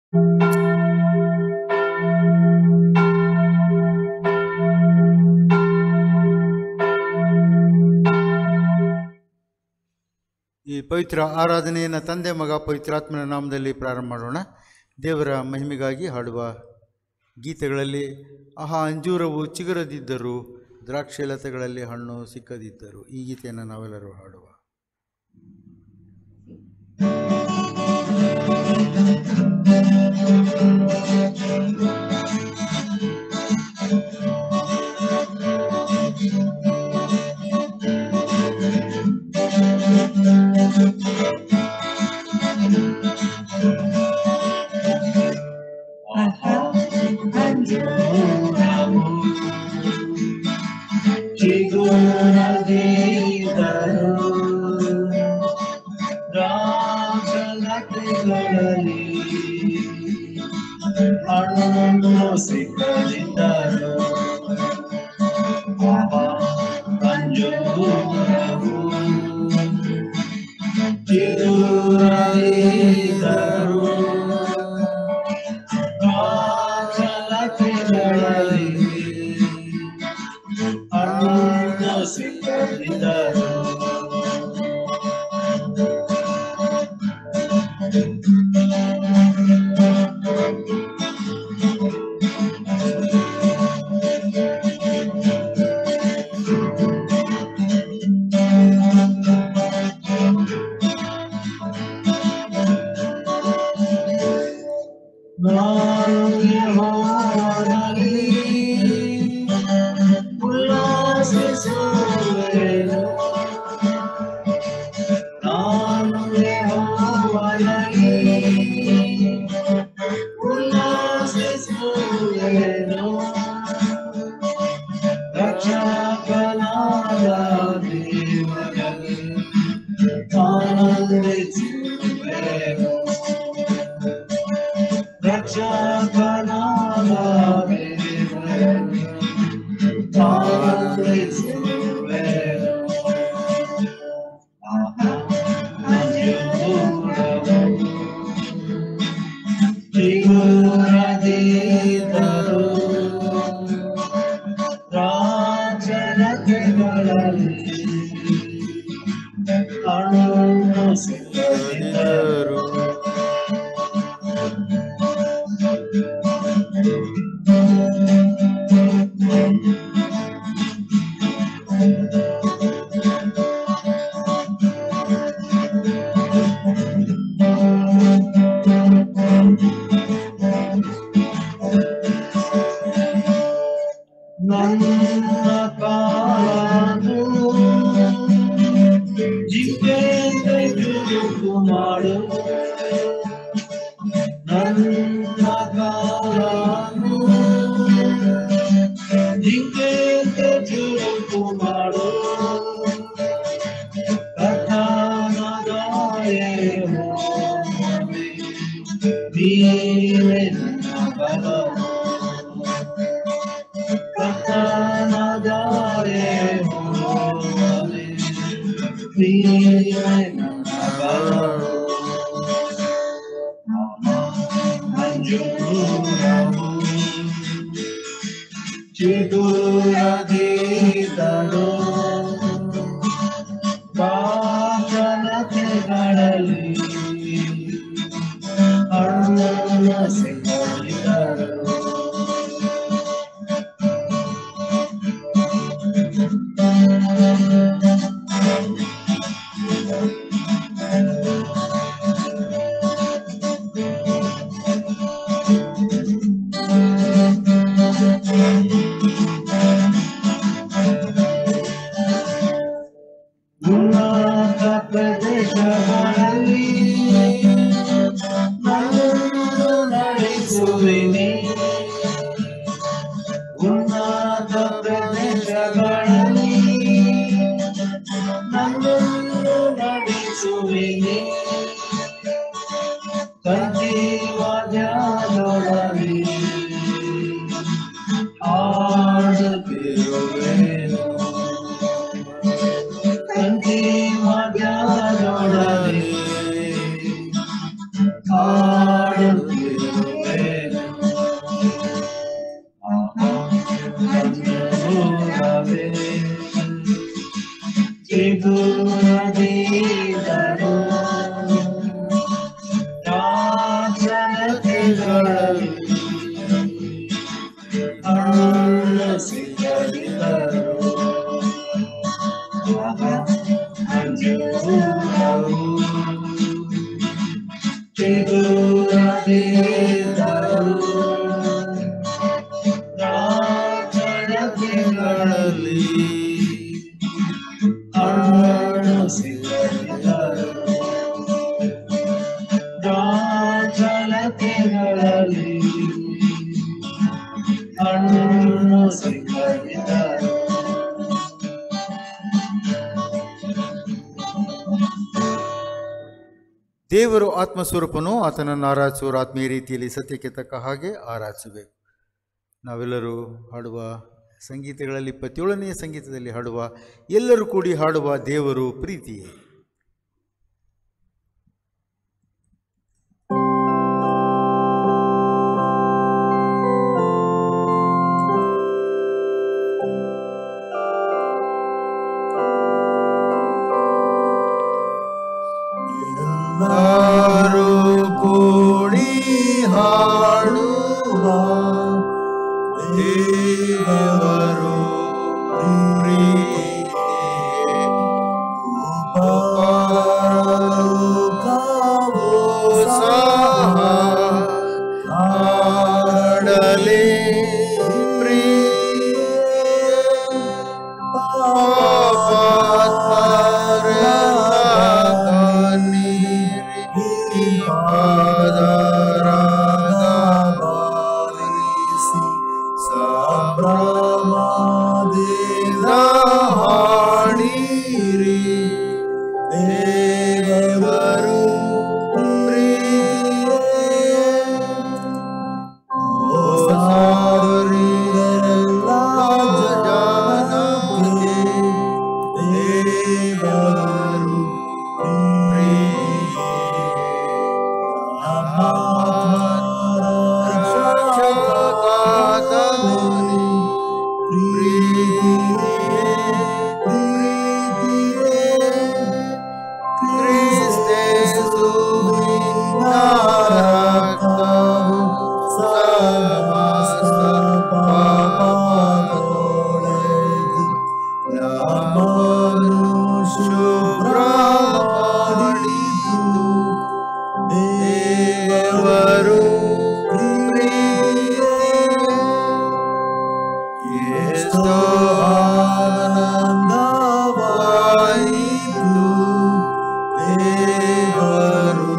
ಈ ಪವಿತ್ರ ಆರಾಧನೆಯನ್ನು ತಂದೆ ಮಗ ಪವಿತ್ರಾತ್ಮನ ನಾಮದಲ್ಲಿ ಪ್ರಾರಂಭ ಮಾಡೋಣ ದೇವರ ಮಹಿಮೆಗಾಗಿ ಹಾಡುವ ಗೀತೆಗಳಲ್ಲಿ ಆಹಾ ಅಂಜೂರವು ಚಿಗುರದಿದ್ದರು ದ್ರಾಕ್ಷಿಲತೆಗಳಲ್ಲಿ ಹಣ್ಣು ಸಿಕ್ಕದಿದ್ದರು ಈ ಗೀತೆಯನ್ನು ನಾವೆಲ್ಲರೂ ಹಾಡುವ ಸಿಕ್ಕಲಿದ್ದರು ಅಂಜೂರವು ಚಿಗುರದಿದ್ದರು ದ್ರಾಕ್ಷಲತೆಗಳಲ್ಲಿ ಹಣ್ಣು ಸಿಕ್ಕಲಿದ್ದರು ನಾನು ಯೆಹೋವನಲ್ಲಿ ಉಲ್ಲಾಸಿಸುವೆನು. ನಾನು ಯೆಹೋವನಲ್ಲಿ ಉಲ್ಲಾಸಿಸುವೆನು. ರಕ್ಷಕನಾದ ದೇವರಲ್ಲಿ ಆನಂದಿಸುವೆನು. ರಕ್ಷಕನಾದ ದೇವರಲ್ಲಿ ಆನಂದಿಸುವೆನು. ಆಹಾ, ಅಂಜೂರವು ಚಿಗುರದಿದ್ದರು ರಾಜರಥಗಳಲ್ಲಿ ಹಣ್ಣು ಸಿಕ್ಕದಿದ್ದರು ನನ್ನ ಕಾಲನು ಜಿಂಕೆಯಂತೆ ಚುರುಕು ಮಾಡು ನನ್ನ ಕಾಲನು ಜಿಂಕೆಯಂತೆ ಚುರುಕು ಮಾಡು ಕಥಾನದಾಯೇ ಹೋಮಿ ನೀವೇ ನನ್ನ ಬಲವು ಕಥಾನದಾಯೇ ಹೋಮಿ ನೀವೇ ನನ್ನ ಬಲವು ಮಂಜೂರವು ಚಿಗುರದಿದ್ದರು ಪ್ರಾರ್ಥನತೆಗಳಲ್ಲಿ ಹಣ್ಣನ್ನ ಸಿಕ್ಕಲಿದ್ದರು ಉನ್ನತ ಪ್ರದೇಶಗಳಲ್ಲಿ ನನ್ನನ್ನು ನಡೆಸುವಿನಿ ಉನ್ನತ ಪ್ರದೇಶಗಳಲ್ಲಿ ನನ್ನನ್ನು ನಡೆಸುವಿನಿ ಕಂಠೀವಾದ್ಯದೊಡನೆ ಹಾಡುತ್ತಿರುವೆನು ಕಂಠಿ ಮಧ್ಯದೊಡನೆ ಹಾಡುತ್ತಿರುವೆನು ಹಣ್ಣು ಸಿಗದಿದ್ದರು ಅಂಜೂರವು ಸಿಗುವುದಿದ್ದರು ರಾಜಳತೆಗಳಲ್ಲಿ ಹಣ್ಣು ಸಿಗದಿದ್ದರು ರಾಜಳತೆಗಳಲ್ಲಿ ಹಣ್ಣು ಸಿಗದಿದ್ದರು ದೇವರು ಆತ್ಮಸ್ವರೂಪನು ಆತನನ್ನು ಆರಾಧಿಸುವರು ಆತ್ಮೀಯ ರೀತಿಯಲ್ಲಿ ಸತ್ಯಕ್ಕೆ ತಕ್ಕ ಹಾಗೆ ಆರಾಧಿಸಬೇಕು ನಾವೆಲ್ಲರೂ ಹಾಡುವ ಸಂಗೀತಗಳಲ್ಲಿ ಇಪ್ಪತ್ತೇಳನೆಯ ಸಂಗೀತದಲ್ಲಿ ಹಾಡುವ ಎಲ್ಲರೂ ಕೂಡಿ ಹಾಡುವ ದೇವರು ಪ್ರೀತಿಯೇ ಎಲ್ಲರೂ ಕೂಡಿ ಹಾಡುವ ದೇವರು ಪ್ರೀತಿಯೇ. ಉಪಕಾರವು ಸಹ ಹಾಡಲಿ ಪ್ರೀತಿಯೇ. ದೇವರು ದೇವರು ದೇವರು ಎಷ್ಟೋ ಆನಂದವಾಯಿತು ದೇವರು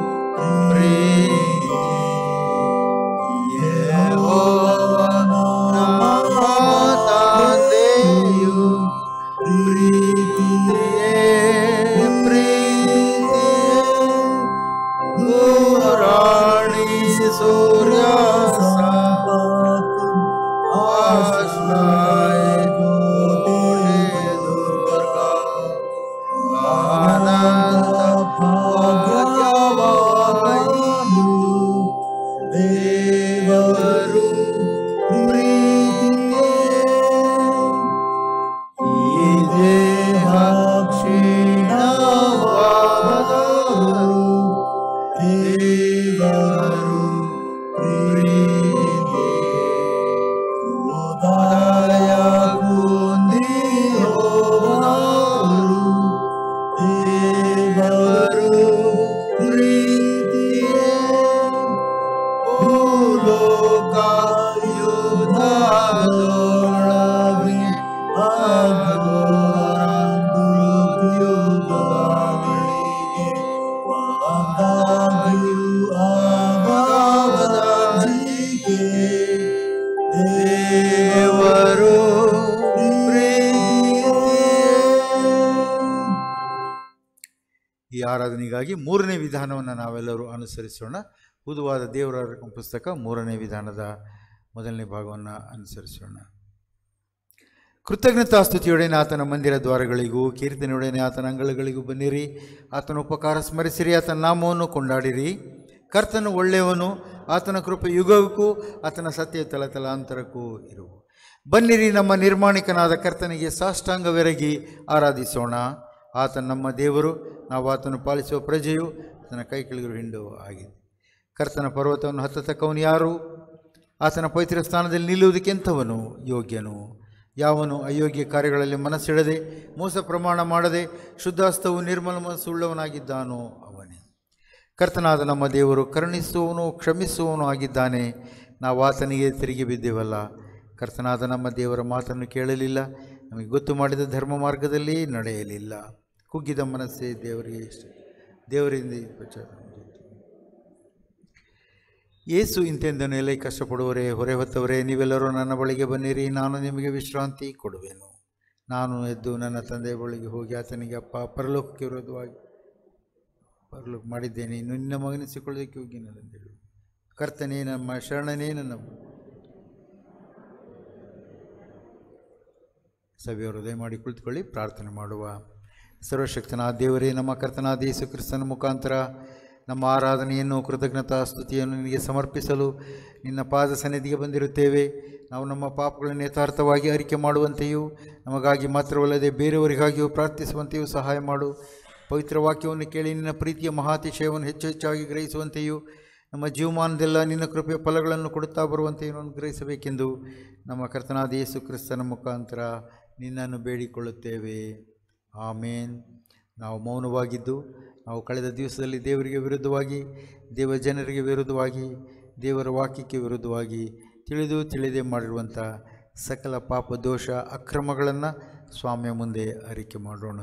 ಯೆಹೋವನ ನಮ್ಮ ತಂದೆಯು ಪ್ರೀತಿಯೇ ಪ್ರೀತಿಯೇ ನೂರಾಣಿ ಸೂರ್ಯ ಸಂಪತ್ತು ಆಶ್ರಯ ಕೋಟೆ ದುರ್ಗ ಆನಂದ ಭಾಗ್ಯವಾಯಿತು ದೇವರು ಪ್ರೀತಿಯೇ ಈ ದೇಹ ಕ್ಷೀಣವಾದರು ದೇವರು ಪ್ರೀತಿಯೇ ಉದಯ ಕುಂದಿ ಹೋದರು ದೇವರು ಪ್ರೀತಿಯೇ ಭೂಲೋಕ ಯುದ್ಧದೊಳಗೆ ಅಘೋರ ಮೃತ್ಯುಗಳಿಗೆ ವಾದಾಗಿಯೂ ಆಗದ ಜೀಕೆ ದೇವರು ಪ್ರೀತಿಯೇ ಈ ಆರಾಧನೆಗಾಗಿ ಮೂರನೇ ವಿಧಾನವನ್ನು ನಾವೆಲ್ಲರೂ ಅನುಸರಿಸೋಣ ಹುದುವಾದ ದೇವರ ಪುಸ್ತಕ ಮೂರನೇ ವಿಧಾನದ ಮೊದಲನೇ ಭಾಗವನ್ನು ಅನುಸರಿಸೋಣ ಕೃತಜ್ಞತಾ ಸ್ತುತಿಯೊಡನೆ ಆತನ ಮಂದಿರ ದ್ವಾರಗಳಿಗೂ ಕೀರ್ತನೆಯೊಡನೆ ಆತನ ಅಂಗಳಗಳಿಗೂ ಬನ್ನಿರಿ ಆತನ ಉಪಕಾರ ಸ್ಮರಿಸಿರಿ ಆತನ ನಾಮವನ್ನು ಕೊಂಡಾಡಿರಿ ಕರ್ತನು ಒಳ್ಳೆಯವನು ಆತನ ಕೃಪೆ ಯುಗಕ್ಕೂ ಆತನ ಸತ್ಯ ತಲತಲಾಂತರಕ್ಕೂ ಇರುವು ಬನ್ನಿರಿ ನಮ್ಮ ನಿರ್ಮಾಣಿಕನಾದ ಕರ್ತನಿಗೆ ಸಾಷ್ಟಾಂಗವೆರಗಿ ಆರಾಧಿಸೋಣ ಆತನ ನಮ್ಮ ದೇವರು ನಾವು ಆತನು ಪಾಲಿಸುವ ಪ್ರಜೆಯು ಆತನ ಕೈ ಕೆಳಗಿರು ಹಿಂಡು ಆಗಿದೆ ಕರ್ತನ ಪರ್ವತವನ್ನು ಹತ್ತತಕ್ಕವನು ಯಾರು ಆತನ ಪವಿತ್ರ ಸ್ಥಾನದಲ್ಲಿ ನಿಲ್ಲುವುದಕ್ಕೆಂಥವನು ಯೋಗ್ಯನು ಯಾವನು ಅಯೋಗ್ಯ ಕಾರ್ಯಗಳಲ್ಲಿ ಮನಸ್ಸಿಡದೆ ಮೋಸ ಪ್ರಮಾಣ ಮಾಡದೆ ಶುದ್ಧಾಸ್ತವು ನಿರ್ಮಲ ಮನಸ್ಸುಳ್ಳವನಾಗಿದ್ದಾನೋ ಅವನೇ ಕರ್ತನಾದ ನಮ್ಮ ದೇವರು ಕರುಣಿಸುವವನು ಕ್ಷಮಿಸುವವನು ಆಗಿದ್ದಾನೆ ನಾವು ಆತನಿಗೆ ತಿರುಗಿ ಬಿದ್ದೇವಲ್ಲ ಕರ್ತನಾದ ನಮ್ಮ ದೇವರ ಮಾತನ್ನು ಕೇಳಲಿಲ್ಲ ನಮಗೆ ಗೊತ್ತು ಮಾಡಿದ ಧರ್ಮ ಮಾರ್ಗದಲ್ಲಿ ನಡೆಯಲಿಲ್ಲ ಕುಗ್ಗಿದ ಮನಸ್ಸೇ ದೇವರಿಗೆ ಇಷ್ಟ ದೇವರಿಂದ ಈ ಪ್ರಚಾರ ಯೇಸು ಇಂತೆಂದನು ಎಲೆ ಕಷ್ಟಪಡುವವರೇ ಹೊರೆ ಹೊತ್ತವರೇ ನೀವೆಲ್ಲರೂ ನನ್ನ ಬಳಿಗೆ ಬನ್ನಿರಿ ನಾನು ನಿಮಗೆ ವಿಶ್ರಾಂತಿ ಕೊಡುವೆನು ನಾನು ಎದ್ದು ನನ್ನ ತಂದೆಯ ಬಳಿಗೆ ಹೋಗಿ ಆತನಿಗೆ ಅಪ್ಪ ಪರಲೋಕಕ್ಕೆ ವಿರೋಧವಾಗಿ ಪರಲೋಕ ಮಾಡಿದ್ದೇನೆ ಇನ್ನು ನಿನ್ನ ಮಗನಿಸಿಕೊಳ್ಳೋದಕ್ಕೆ ಹೋಗಿ ನನ್ನಂದೇಳು ಕರ್ತನೇ ನಮ್ಮ ಶರಣನೇ ನನ್ನ ಸಭೆಯವರು ದಯಮಾಡಿ ಕುಳಿತುಕೊಳ್ಳಿ ಪ್ರಾರ್ಥನೆ ಮಾಡುವ ಸರ್ವಶಕ್ತನಾದ ದೇವರೇ ನಮ್ಮ ಕರ್ತನಾದ ಯೇಸು ಕ್ರಿಸ್ತನ ಮುಖಾಂತರ ನಮ್ಮ ಆರಾಧನೆಯನ್ನು ಕೃತಜ್ಞತಾ ಸ್ತುತಿಯನ್ನು ನಿನಗೆ ಸಮರ್ಪಿಸಲು ನಿನ್ನ ಪಾದ ಸನ್ನಿಧಿಗೆ ಬಂದಿರುತ್ತೇವೆ ನಾವು ನಮ್ಮ ಪಾಪಗಳನ್ನು ಯಥಾರ್ಥವಾಗಿ ಅರಿಕೆ ಮಾಡುವಂತೆಯೂ ನಮಗಾಗಿ ಮಾತ್ರವಲ್ಲದೆ ಬೇರೆಯವರಿಗಾಗಿಯೂ ಪ್ರಾರ್ಥಿಸುವಂತೆಯೂ ಸಹಾಯ ಮಾಡು ಪವಿತ್ರ ವಾಕ್ಯವನ್ನು ಕೇಳಿ ನಿನ್ನ ಪ್ರೀತಿಯ ಮಹಾತಿಶಯವನ್ನು ಹೆಚ್ಚು ಹೆಚ್ಚಾಗಿ ಗ್ರಹಿಸುವಂತೆಯೂ ನಮ್ಮ ಜೀವಮಾನದೆಲ್ಲ ನಿನ್ನ ಕೃಪೆಯ ಫಲಗಳನ್ನು ಕೊಡುತ್ತಾ ಬರುವಂತೆಯೂ ಅನುಗ್ರಹಿಸಬೇಕೆಂದು ನಮ್ಮ ಕರ್ತನಾದ ಯೇಸು ಕ್ರಿಸ್ತನ ಮುಖಾಂತರ ನಿನ್ನನ್ನು ಬೇಡಿಕೊಳ್ಳುತ್ತೇವೆ ಆಮೇನ್ ನಾವು ಮೌನವಾಗಿದ್ದು ನಾವು ಕಳೆದ ದಿವಸದಲ್ಲಿ ದೇವರಿಗೆ ವಿರುದ್ಧವಾಗಿ ದೇವ ಜನರಿಗೆ ವಿರುದ್ಧವಾಗಿ ದೇವರ ವಾಕ್ಯಕ್ಕೆ ವಿರುದ್ಧವಾಗಿ ತಿಳಿದು ತಿಳಿದೇ ಮಾಡಿರುವಂಥ ಸಕಲ ಪಾಪ ದೋಷ ಅಕ್ರಮಗಳನ್ನು ಸ್ವಾಮಿಯ ಮುಂದೆ ಅರಿಕೆ ಮಾಡೋಣ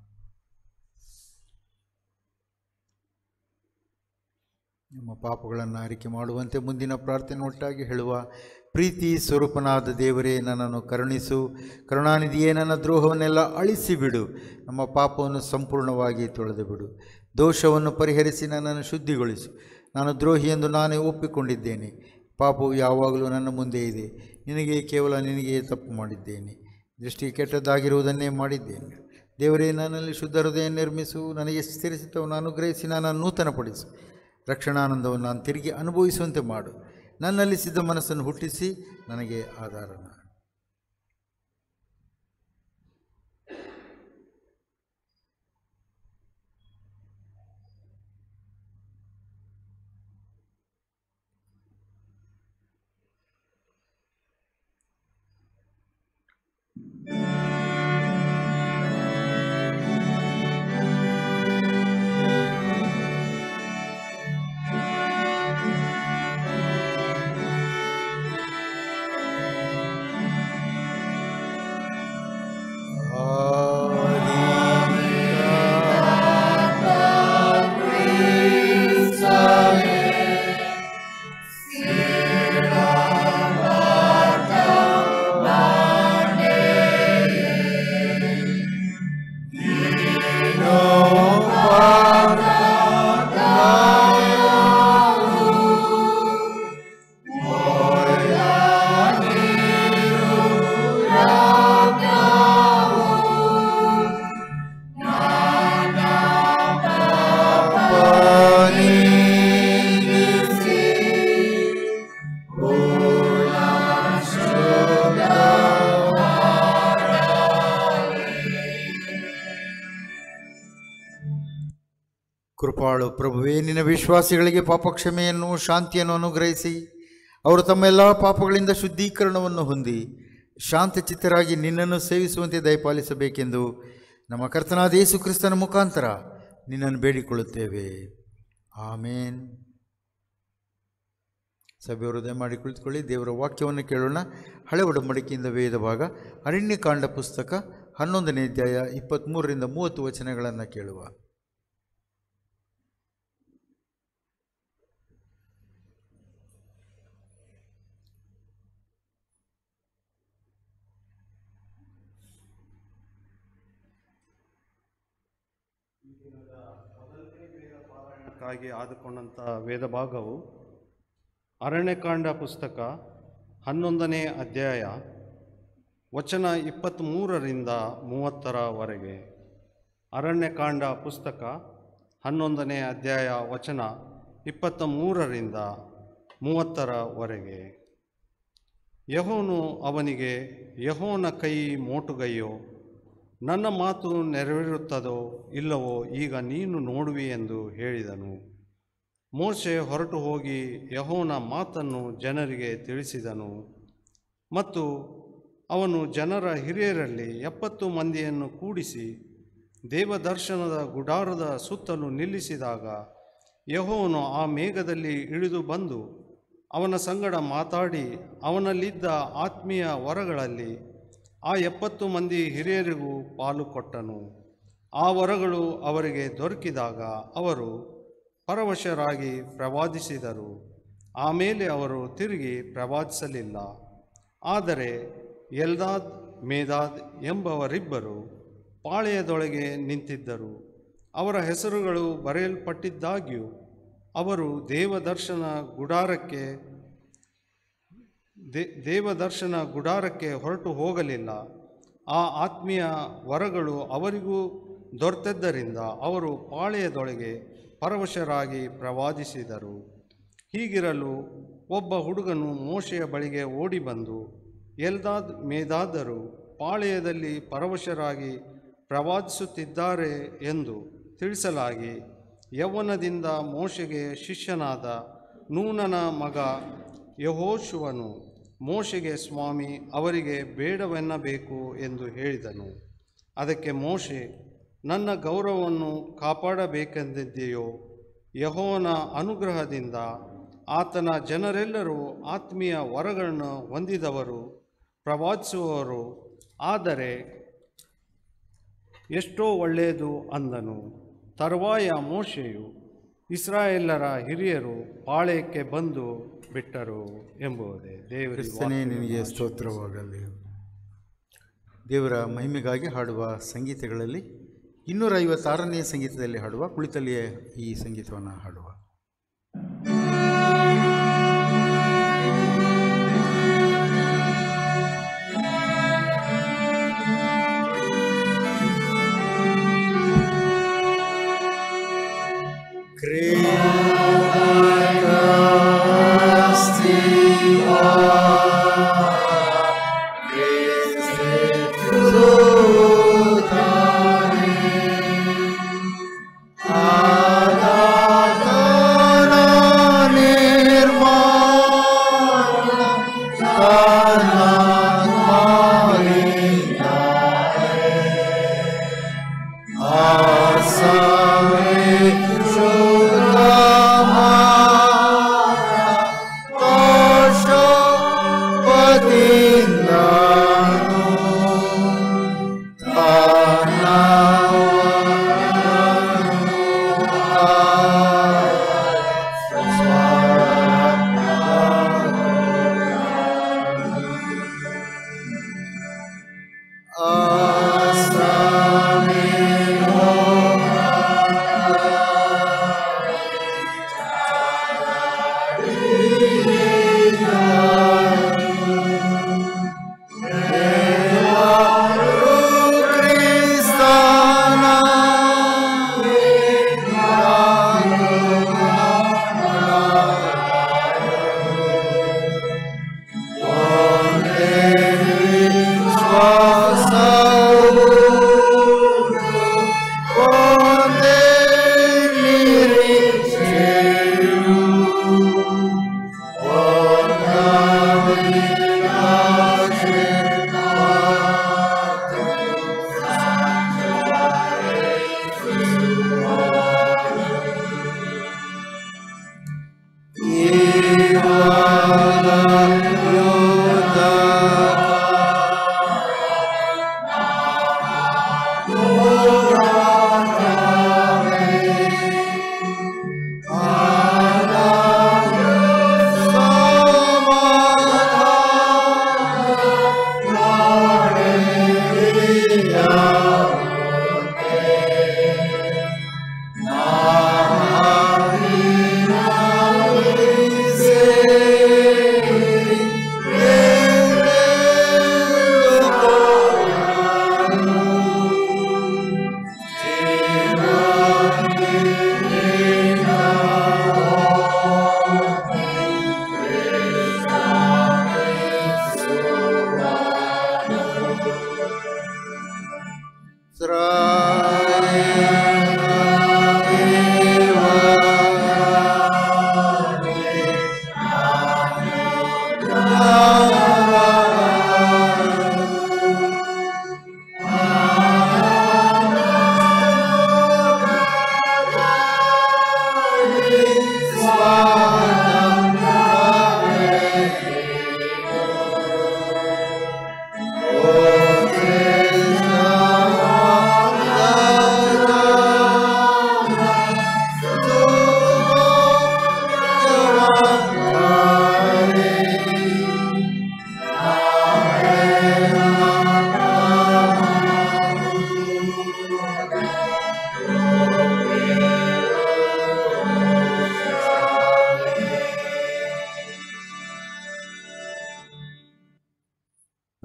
ನಮ್ಮ ಪಾಪಗಳನ್ನು ಅರಿಕೆ ಮಾಡುವಂತೆ ಮುಂದಿನ ಪ್ರಾರ್ಥನೆ ಒಟ್ಟಾಗಿ ಹೇಳುವ ಪ್ರೀತಿ ಸ್ವರೂಪನಾದ ದೇವರೇ ನನ್ನನ್ನು ಕರುಣಿಸು ಕರುಣಾನಿಧಿಯೇ ನನ್ನ ದ್ರೋಹವನ್ನೆಲ್ಲ ಅಳಿಸಿ ಬಿಡು ನಮ್ಮ ಪಾಪವನ್ನು ಸಂಪೂರ್ಣವಾಗಿ ತೊಳೆದು ಬಿಡು ದೋಷವನ್ನು ಪರಿಹರಿಸಿ ನನ್ನನ್ನು ಶುದ್ಧಿಗೊಳಿಸು ನಾನು ದ್ರೋಹಿ ಎಂದು ನಾನೇ ಒಪ್ಪಿಕೊಂಡಿದ್ದೇನೆ ಪಾಪವು ಯಾವಾಗಲೂ ನನ್ನ ಮುಂದೆ ಇದೆ ನಿನಗೆ ಕೇವಲ ನಿನಗೆ ತಪ್ಪು ಮಾಡಿದ್ದೇನೆ ದೃಷ್ಟಿ ಕೆಟ್ಟದ್ದಾಗಿರುವುದನ್ನೇ ಮಾಡಿದ್ದೇನೆ ದೇವರೇ ನನ್ನಲ್ಲಿ ಶುದ್ಧ ಹೃದಯ ನಿರ್ಮಿಸು ನನಗೆ ಸ್ಥಿರಚಿತ್ತವನ್ನು ಅನುಗ್ರಹಿಸಿ ನನ್ನನ್ನು ನೂತನಪಡಿಸು ರಕ್ಷಣಾನಂದವನ್ನು ನಾನು ತಿರುಗಿ ಅನುಭವಿಸುವಂತೆ ಮಾಡು ನನ್ನಲ್ಲಿ ಸಿದ್ಧ ಮನಸ್ಸನ್ನು ಹುಟ್ಟಿಸಿ ನನಗೆ ಆಧಾರನ ಕೃಪಾಳು ಪ್ರಭುವೇ ನಿನ್ನ ವಿಶ್ವಾಸಿಗಳಿಗೆ ಪಾಪಕ್ಷಮೆಯನ್ನು ಶಾಂತಿಯನ್ನು ಅನುಗ್ರಹಿಸಿ ಅವರು ತಮ್ಮ ಎಲ್ಲ ಪಾಪಗಳಿಂದ ಶುದ್ಧೀಕರಣವನ್ನು ಹೊಂದಿ ಶಾಂತ ಚಿತ್ತರಾಗಿ ನಿನ್ನನ್ನು ಸೇವಿಸುವಂತೆ ದಯಪಾಲಿಸಬೇಕೆಂದು ನಮ್ಮ ಕರ್ತನಾದ ಯೇಸು ಕ್ರಿಸ್ತನ ಮುಖಾಂತರ ನಿನ್ನನ್ನು ಬೇಡಿಕೊಳ್ಳುತ್ತೇವೆ ಆಮೇನ್ ಸಭೆಯವರು ದಯಮಾಡಿ ಕುಳಿತುಕೊಳ್ಳಿ ದೇವರ ವಾಕ್ಯವನ್ನು ಕೇಳೋಣ ಹಳೆ ಒಡಂಬಡಿಕೆಯಿಂದ ವೇದ ಭಾಗ ಅರಣ್ಯಕಾಂಡ ಪುಸ್ತಕ ಹನ್ನೊಂದನೇ ಅಧ್ಯಾಯ ಇಪ್ಪತ್ತ್ಮೂರರಿಂದ ಮೂವತ್ತು ವಚನಗಳನ್ನು ಕೇಳುವ ಕ್ಕಾಗಿ ಆದುಕೊಂಡಂಥ ವೇದ ಭಾಗವು ಅರಣ್ಯಕಾಂಡ ಪುಸ್ತಕ ಹನ್ನೊಂದನೇ ಅಧ್ಯಾಯ ವಚನ ಇಪ್ಪತ್ತ್ಮೂರರಿಂದ ಮೂವತ್ತರವರೆಗೆ ಅರಣ್ಯಕಾಂಡ ಪುಸ್ತಕ ಹನ್ನೊಂದನೇ ಅಧ್ಯಾಯ ವಚನ ಇಪ್ಪತ್ತ ಮೂರರಿಂದ ಮೂವತ್ತರವರೆಗೆ ಯಹೋನು ಅವನಿಗೆ ಯಹೋನ ಕೈ ಮೋಟುಗೈಯೋ ನನ್ನ ಮಾತು ನೆರವೇರುತ್ತದೋ ಇಲ್ಲವೋ ಈಗ ನೀನು ನೋಡುವಿ ಎಂದು ಹೇಳಿದನು ಮೋಶೆ ಹೊರಟು ಹೋಗಿ ಯಹೋನ ಮಾತನ್ನು ಜನರಿಗೆ ತಿಳಿಸಿದನು ಮತ್ತು ಅವನು ಜನರ ಹಿರಿಯರಲ್ಲಿ ಎಪ್ಪತ್ತು ಮಂದಿಯನ್ನು ಕೂಡಿಸಿ ದೇವದರ್ಶನದ ಗುಡಾರದ ಸುತ್ತಲೂ ನಿಲ್ಲಿಸಿದಾಗ ಯಹೋವನು ಆ ಮೇಘದಲ್ಲಿ ಇಳಿದು ಬಂದು ಅವನ ಸಂಗಡ ಮಾತಾಡಿ ಅವನಲ್ಲಿದ್ದ ಆತ್ಮೀಯ ವರಗಳಲ್ಲಿ ಆ ಎಪ್ಪತ್ತು ಮಂದಿ ಹಿರಿಯರಿಗೂ ಪಾಲು ಕೊಟ್ಟನು ಆ ವರಗಳು ಅವರಿಗೆ ದೊರಕಿದಾಗ ಅವರು ಪರವಶರಾಗಿ ಪ್ರವಾದಿಸಿದರು ಆಮೇಲೆ ಅವರು ತಿರುಗಿ ಪ್ರವಾದಿಸಲಿಲ್ಲ ಆದರೆ ಎಲ್ದಾದ್ ಮೇದಾದ್ ಎಂಬವರಿಬ್ಬರು ಪಾಳೆಯದೊಳಗೆ ನಿಂತಿದ್ದರು ಅವರ ಹೆಸರುಗಳು ಬರೆಯಲ್ಪಟ್ಟಿದ್ದಾಗ್ಯೂ ಅವರು ದೇವದರ್ಶನ ಗುಡಾರಕ್ಕೆ ದೇ ದೇವದರ್ಶನ ಗುಡಾರಕ್ಕೆ ಹೊರಟು ಹೋಗಲಿಲ್ಲ ಆ ಆತ್ಮೀಯ ವರಗಳು ಅವರಿಗೂ ದೊರೆತದ್ದರಿಂದ ಅವರು ಪಾಳೆಯದೊಳಗೆ ಪರವಶರಾಗಿ ಪ್ರವಾದಿಸಿದರು ಹೀಗಿರಲು ಒಬ್ಬ ಹುಡುಗನು ಮೋಶೆಯ ಬಳಿಗೆ ಓಡಿ ಬಂದು ಎಲ್ದಾದ್ ಮೇದಾದರು ಪಾಳೆಯದಲ್ಲಿ ಪರವಶರಾಗಿ ಪ್ರವಾದಿಸುತ್ತಿದ್ದಾರೆ ಎಂದು ತಿಳಿಸಲಾಗಿ ಯೌವನದಿಂದ ಮೋಶೆಗೆ ಶಿಷ್ಯನಾದ ನೂನನ ಮಗ ಯಹೋಶುವನು ಮೋಶೆಗೆ ಸ್ವಾಮಿ ಅವರಿಗೆ ಬೇಡವೆನ್ನಬೇಕು ಎಂದು ಹೇಳಿದನು ಅದಕ್ಕೆ ಮೋಶೆ ನನ್ನ ಗೌರವವನ್ನು ಕಾಪಾಡಬೇಕೆಂದಿದೆಯೋ ಯಹೋವನ ಅನುಗ್ರಹದಿಂದ ಆತನ ಜನರೆಲ್ಲರೂ ಆತ್ಮೀಯ ವರಗಳನ್ನು ಹೊಂದಿದವರು ಪ್ರವಾದಿಸುವವರು ಆದರೆ ಎಷ್ಟೋ ಒಳ್ಳೆಯದು ಅಂದನು ತರುವಾಯ ಮೋಶೆಯು ಇಸ್ರಾಯೇಲರ ಹಿರಿಯರು ಪಾಳೆಯಕ್ಕೆ ಬಂದು ಬಿಟ್ಟರು ಎಂಬುದೇ ದೇವರಿಗೆ ಕ್ರಿಸ್ತನೇ ನಿನಗೆ ಸ್ತೋತ್ರವಾಗಲಿ ದೇವರ ಮಹಿಮೆಗಾಗಿ ಹಾಡುವ ಸಂಗೀತಗಳಲ್ಲಿ ಇನ್ನೂರ ಐವತ್ತಾರನೇ ಸಂಗೀತದಲ್ಲಿ ಹಾಡುವ ಕುಳಿತಲ್ಲಿಯೇ ಈ ಸಂಗೀತವನ್ನು ಹಾಡುವ Swasa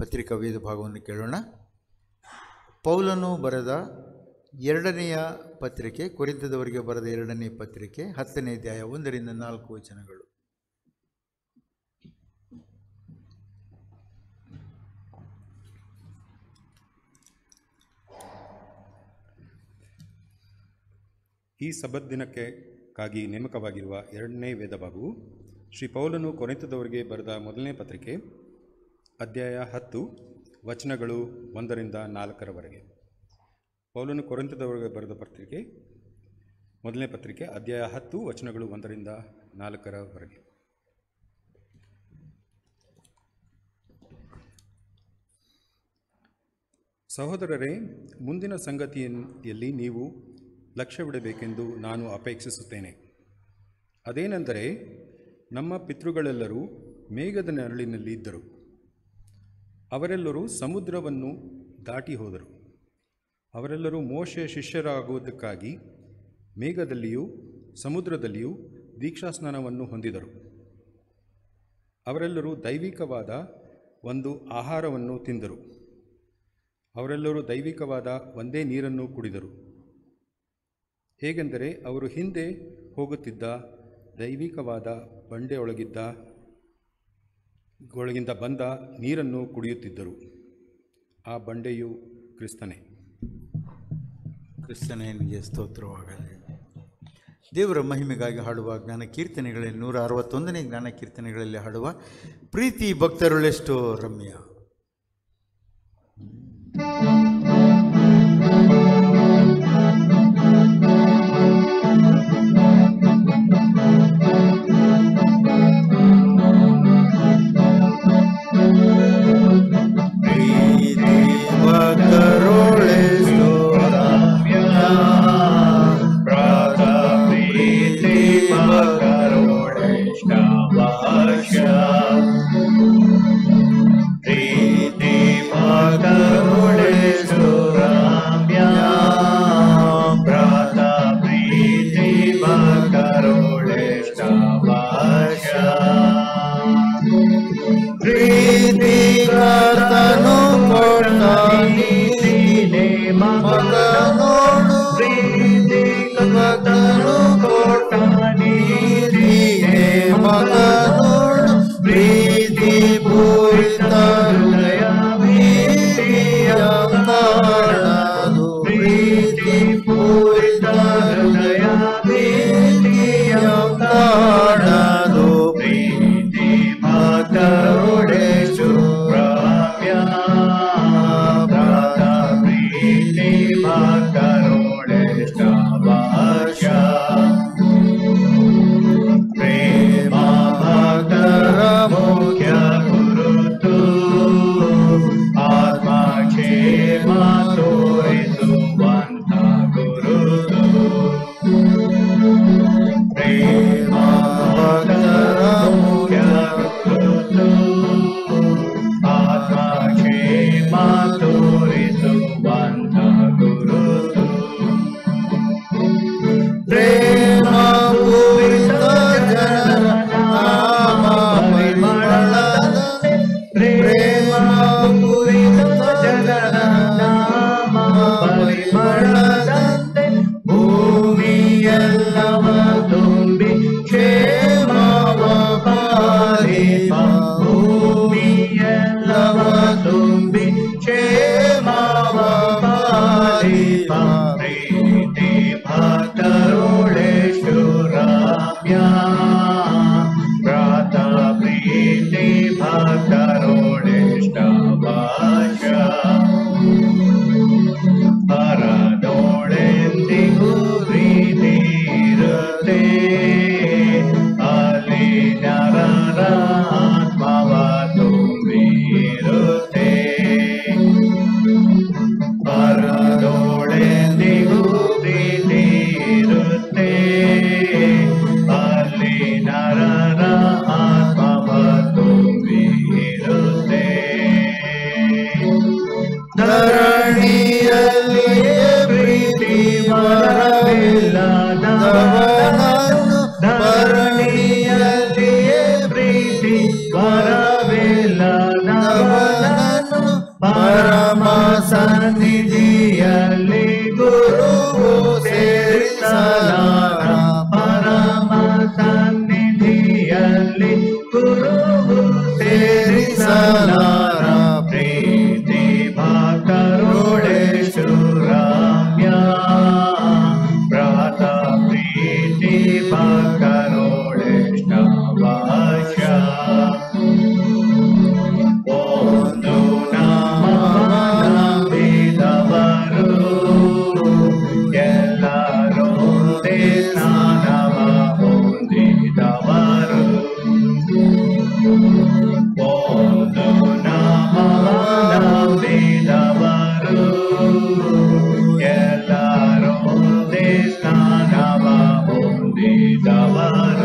ಪತ್ರಿಕಾ ವೇದ ಭಾಗವನ್ನು ಕೇಳೋಣ ಪೌಲನು ಬರೆದ ಎರಡನೆಯ ಪತ್ರಿಕೆ ಕೊರಿಂತದವರಿಗೆ ಬರೆದ ಎರಡನೇ ಪತ್ರಿಕೆ ಹತ್ತನೇ ಅಧ್ಯಾಯ ಒಂದರಿಂದ ನಾಲ್ಕು ವಚನಗಳು ಈ ಸಬ್ಬತ್ ದಿನಕ್ಕಾಗಿ ನೇಮಕವಾಗಿರುವ ಎರಡನೇ ವೇದಭಾಗವು ಶ್ರೀ ಪೌಲನು ಕೊನೆತದವರಿಗೆ ಬರೆದ ಮೊದಲನೇ ಪತ್ರಿಕೆ ಅಧ್ಯಾಯ ಹತ್ತು ವಚನಗಳು ಒಂದರಿಂದ ನಾಲ್ಕರವರೆಗೆ ಪೌಲನು ಕೊರೆಂತದವರಿಗೆ ಬರೆದ ಪತ್ರಿಕೆ ಮೊದಲನೇ ಪತ್ರಿಕೆ ಅಧ್ಯಾಯ ಹತ್ತು ವಚನಗಳು ಒಂದರಿಂದ ನಾಲ್ಕರವರೆಗೆ ಸಹೋದರರೇ ಮುಂದಿನ ಸಂಗತಿಯಲ್ಲಿ ನೀವು ಲಕ್ಷ್ಯವಿಡಬೇಕೆಂದು ನಾನು ಅಪೇಕ್ಷಿಸುತ್ತೇನೆ ಅದೇನೆಂದರೆ ನಮ್ಮ ಪಿತೃಗಳೆಲ್ಲರೂ ಮೇಘದ ನೆರಳಿನಲ್ಲಿ ಇದ್ದರು ಅವರೆಲ್ಲರೂ ಸಮುದ್ರವನ್ನು ದಾಟಿ ಹೋದರು ಅವರೆಲ್ಲರೂ ಮೋಶೆಯ ಶಿಷ್ಯರಾಗುವುದಕ್ಕಾಗಿ ಮೇಘದಲ್ಲಿಯೂ ಸಮುದ್ರದಲ್ಲಿಯೂ ದೀಕ್ಷಾಸ್ನಾನವನ್ನು ಹೊಂದಿದರು ಅವರೆಲ್ಲರೂ ದೈವಿಕವಾದ ಒಂದು ಆಹಾರವನ್ನು ತಿಂದರು ಅವರೆಲ್ಲರೂ ದೈವಿಕವಾದ ಒಂದೇ ನೀರನ್ನು ಕುಡಿದರು ಹೇಗೆಂದರೆ ಅವರು ಹಿಂದೆ ಹೋಗುತ್ತಿದ್ದ ದೈವಿಕವಾದ ಬಂಡೆಯೊಳಗಿದ್ದ ಒಳಗಿಂದ ಬಂದ ನೀರನ್ನು ಕುಡಿಯುತ್ತಿದ್ದರು ಆ ಬಂಡೆಯು ಕ್ರಿಸ್ತನೇ ಕ್ರಿಸ್ತನಿಗೆ ಸ್ತೋತ್ರವಾಗಲಿ ದೇವರ ಮಹಿಮೆಗಾಗಿ ಹಾಡುವ ಜ್ಞಾನ ಕೀರ್ತನೆಗಳಲ್ಲಿ ನೂರ ಅರವತ್ತೊಂದನೇ ಜ್ಞಾನ ಕೀರ್ತನೆಗಳಲ್ಲಿ ಹಾಡುವ ಪ್ರೀತಿ ಭಕ್ತರುಳೆಷ್ಟೋ ರಮ್ಯ ಪ್ರೀತಿ ಭಕ್ತರುಳೆಷ್ಟೋ ರಮ್ಯ ಪ್ರೀತಿ ಮಕರೋಳೆಷ್ಟ ಭಾಷ ಪ್ರೀತಿ ಮಕರೋಳೆಷ್ಟು ರಾಮ್ಯ ಪ್ರಾತ ಪ್ರೀತಿ ಮಕರೋಳೆಷ್ಟ ಭಾಷ ಪ್ರೀತಿ ಕರ್ತನು ಕೊಡ್ತಾನೆ ಮಗನೋಡು ಪ್ರೀತಿ ಕರ್ತನು ಕೊಡ್ತಾನೆ ಮಗನೋಡು ಪ್ರೀತಿ ಪೂರಿತ ಹೃದಯ ಪ್ರೀತಿಯ ಕಾಣದು ಪ್ರೀತಿ ಪೂರಿತ ಹೃದಯ ಪ್ರೀತಿಯ ಕಾಣದು ಪ್ರೀತಿ ಮಾತರೋಡೆಶು ರಾಮ್ಯ ಪ್ರಾತ ಪ್ರೀತಿ ಮಾತರೋಡೆಷ್ಟ ಭಾಷ ಪ್ರೇಮ ಭಕ್ತರ ಮುಖ್ಯ ಗುರುತು ಆತ್ಮ ಕ್ಷೇಮ ತೋರಿಸುವಂತ ಗುರುತು ಪ್ರೇಮ ಭಕ್ತರ ಮುಖ್ಯ ಗುರುತು ಆತ್ಮ ಕ್ಷೇಮ ತೋರಿಸುವಂತ ಗುರುತು ಪ್ರೇಮ ಪೂರಿತ ಜನರ ನಾಮ ಪರಿಮಳದ ಪ್ರೇಮ ಪೂರಿತ ಜನರ ನಾಮ ಪರಿಮಳದಂತೆ ಭೂಮಿಯೆಲ್ಲವ ತುಂಬಿ ಕ್ಷೇಮವ ಪಾಲಿಪ ಭೂಮಿಯೆಲ್ಲವ ತುಂಬಿ ಕ್ಷೇಮವ ಪಾಲಿಪ ಪ್ರೀತಿ ಭಕ್ತರುಳೆಷ್ಟು ರಾಮ್ಯ ಪ್ರಾತ ಪ್ರೀತಿ ಭಕ್ತರುಳೆಷ್ಟ ಭಾಷ ಹರದೋಳೆಂದಿಗೂ ಪ್ರೀತಿ ಇರುತ್ತೆ ಅಲ್ಲಿ ನರರ ಆತ್ಮವ ತುಂಬಿರುತ್ತೆ ಹರದೋಳೆಂದಿಗೂ ಪ್ರೀತಿ ಇರುತ್ತೆ ಅಲ್ಲಿ ನರರ ಆತ್ಮವ ತುಂಬಿರುತ್ತೆ ಧರಣಿಯಲ್ಲಿಯೇ ಪ್ರೀತಿ ಮರವಿಲ್ಲದವನನ್ನು ಧರಣಿಯಲ್ಲಿಯೇ ಪ್ರೀತಿ ವರವಿಲ್ಲದವನನ್ನು ಸನ್ನಿಧಿಯಲ್ಲಿ ಗುರುವು ಸೇರಿಸಲಾರ ಪರಮ ಸನ್ನಿಧಿಯಲ್ಲಿ ಗುರುವು ಸೇರಿಸಲಾರ ಪ್ರೀತಿ ಭಕ್ತರೋಳೆ ಶುರಾಮ್ಯ ಪ್ರಾತ ಪ್ರೀತಿ ಭಕ್ತರೋಳೆ ಶ್ರವಾಶ ಒಂದು ನಾಮವಿದವರು ಎಲ್ಲರೊಂದೇ ಸ್ನಾನವ ಹೊಂದಿದವರು ಒಂದು ನಾಮವಿದವರು ಎಲ್ಲರೊಂದೇ ಸ್ನಾನವ ಹೊಂದಿದವರು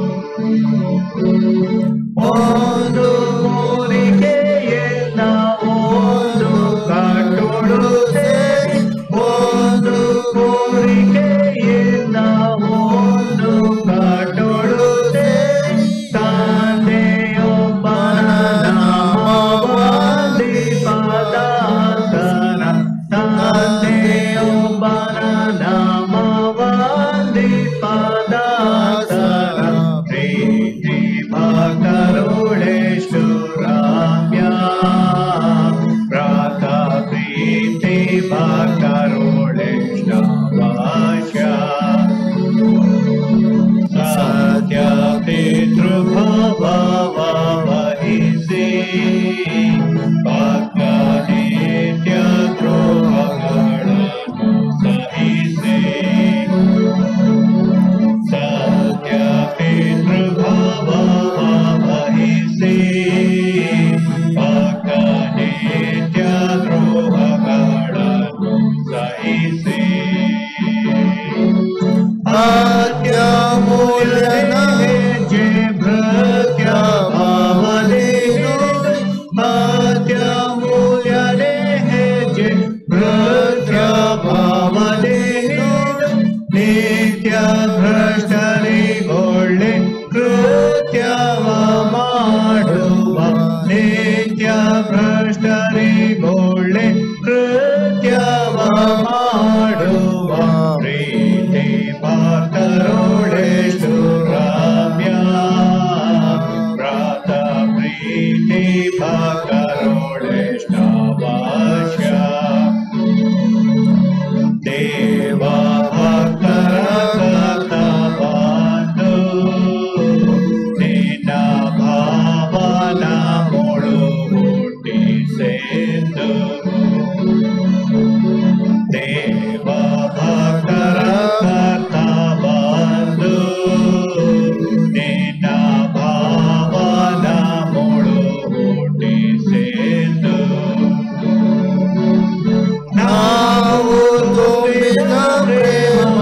ಒಂದು ಮೂಲಿಗೆಯನ್ನ ಒಂದು ಕಟ್ಟುಳು ಸೇರಿ ಒಂದು ಮೂಲಿಗೆಯನ್ನ ಒಂದು ಕಟ್ಟುಳು ಸೇರಿ ತಂದೆಯೊಬ್ಬನ ನಾಮವಾದಿ ಪದಾರ್ಥನ ತಂದೆಯೊಬ್ಬನ ನಾಮವಾದಿ ಪದಾರ್ಥನ ಪ್ರೀತಿ ಭಕ್ತರುಳೇಶು ರಾಮ್ಯ ಪ್ರಾತ ಪ್ರೀತಿ ಭಕ್ತರುಳೇಶ ವಾಶ ಸತ್ಯ ಪಿತೃಭವ ವಹಿಸಿ ಭಕ್ತ ನಿತ್ಯ ದ್ರೋಹಗಳನ್ನು ಸಹಿಸಿ ಸತ್ಯ ಪಿತೃಭವ ವಹಿಸಿ ಭಕ್ತ ನಿತ್ಯ ದ್ರೋಹಗಳನ್ನು ಸಹಿಸಿ ಅತ್ಯಮೂಲ್ಯನ ಜೆ ಭೃತ್ಯ ಭಾವನೇನು ಅತ್ಯಮೂಲ್ಯನೇ ಹೆಜ್ಜೆ ಭೃತ್ಯ ಭಾವನೇನು ನಿತ್ಯ ಭ್ರಷ್ಟರಿಗೊಳ್ಳೆ ಕೃತ್ಯವ ಮಾಡುವ ನಿತ್ಯ ಭ್ರಷ್ಟರಿಗೊಳ್ಳೆ ಕೃತ್ಯವ ಮಾಡುವ ಪ್ರೀತಿ ಭಕ್ತರೋಳೆಷ್ಟು ರಾಮ್ಯ ಪ್ರಾತ ಪ್ರೀತಿ ಭಕ್ತರೋಳೆಷ್ಟ ವಾಶ ದೇವ ಭಕ್ತರ ಕರ್ತವಾದು ನಿನ್ನ ಭಾವನ ಮುಳು ಹುಟ್ಟಿಸೆಂದು ದೇವ ಭಕ್ತರ ಕರ್ತವಾದು ನಿನ್ನ ಭಾವನ ಮುಳು ಹುಟ್ಟಿಸೆಂದು ನಾವು ತುಂಬಿದ ಪ್ರೇಮ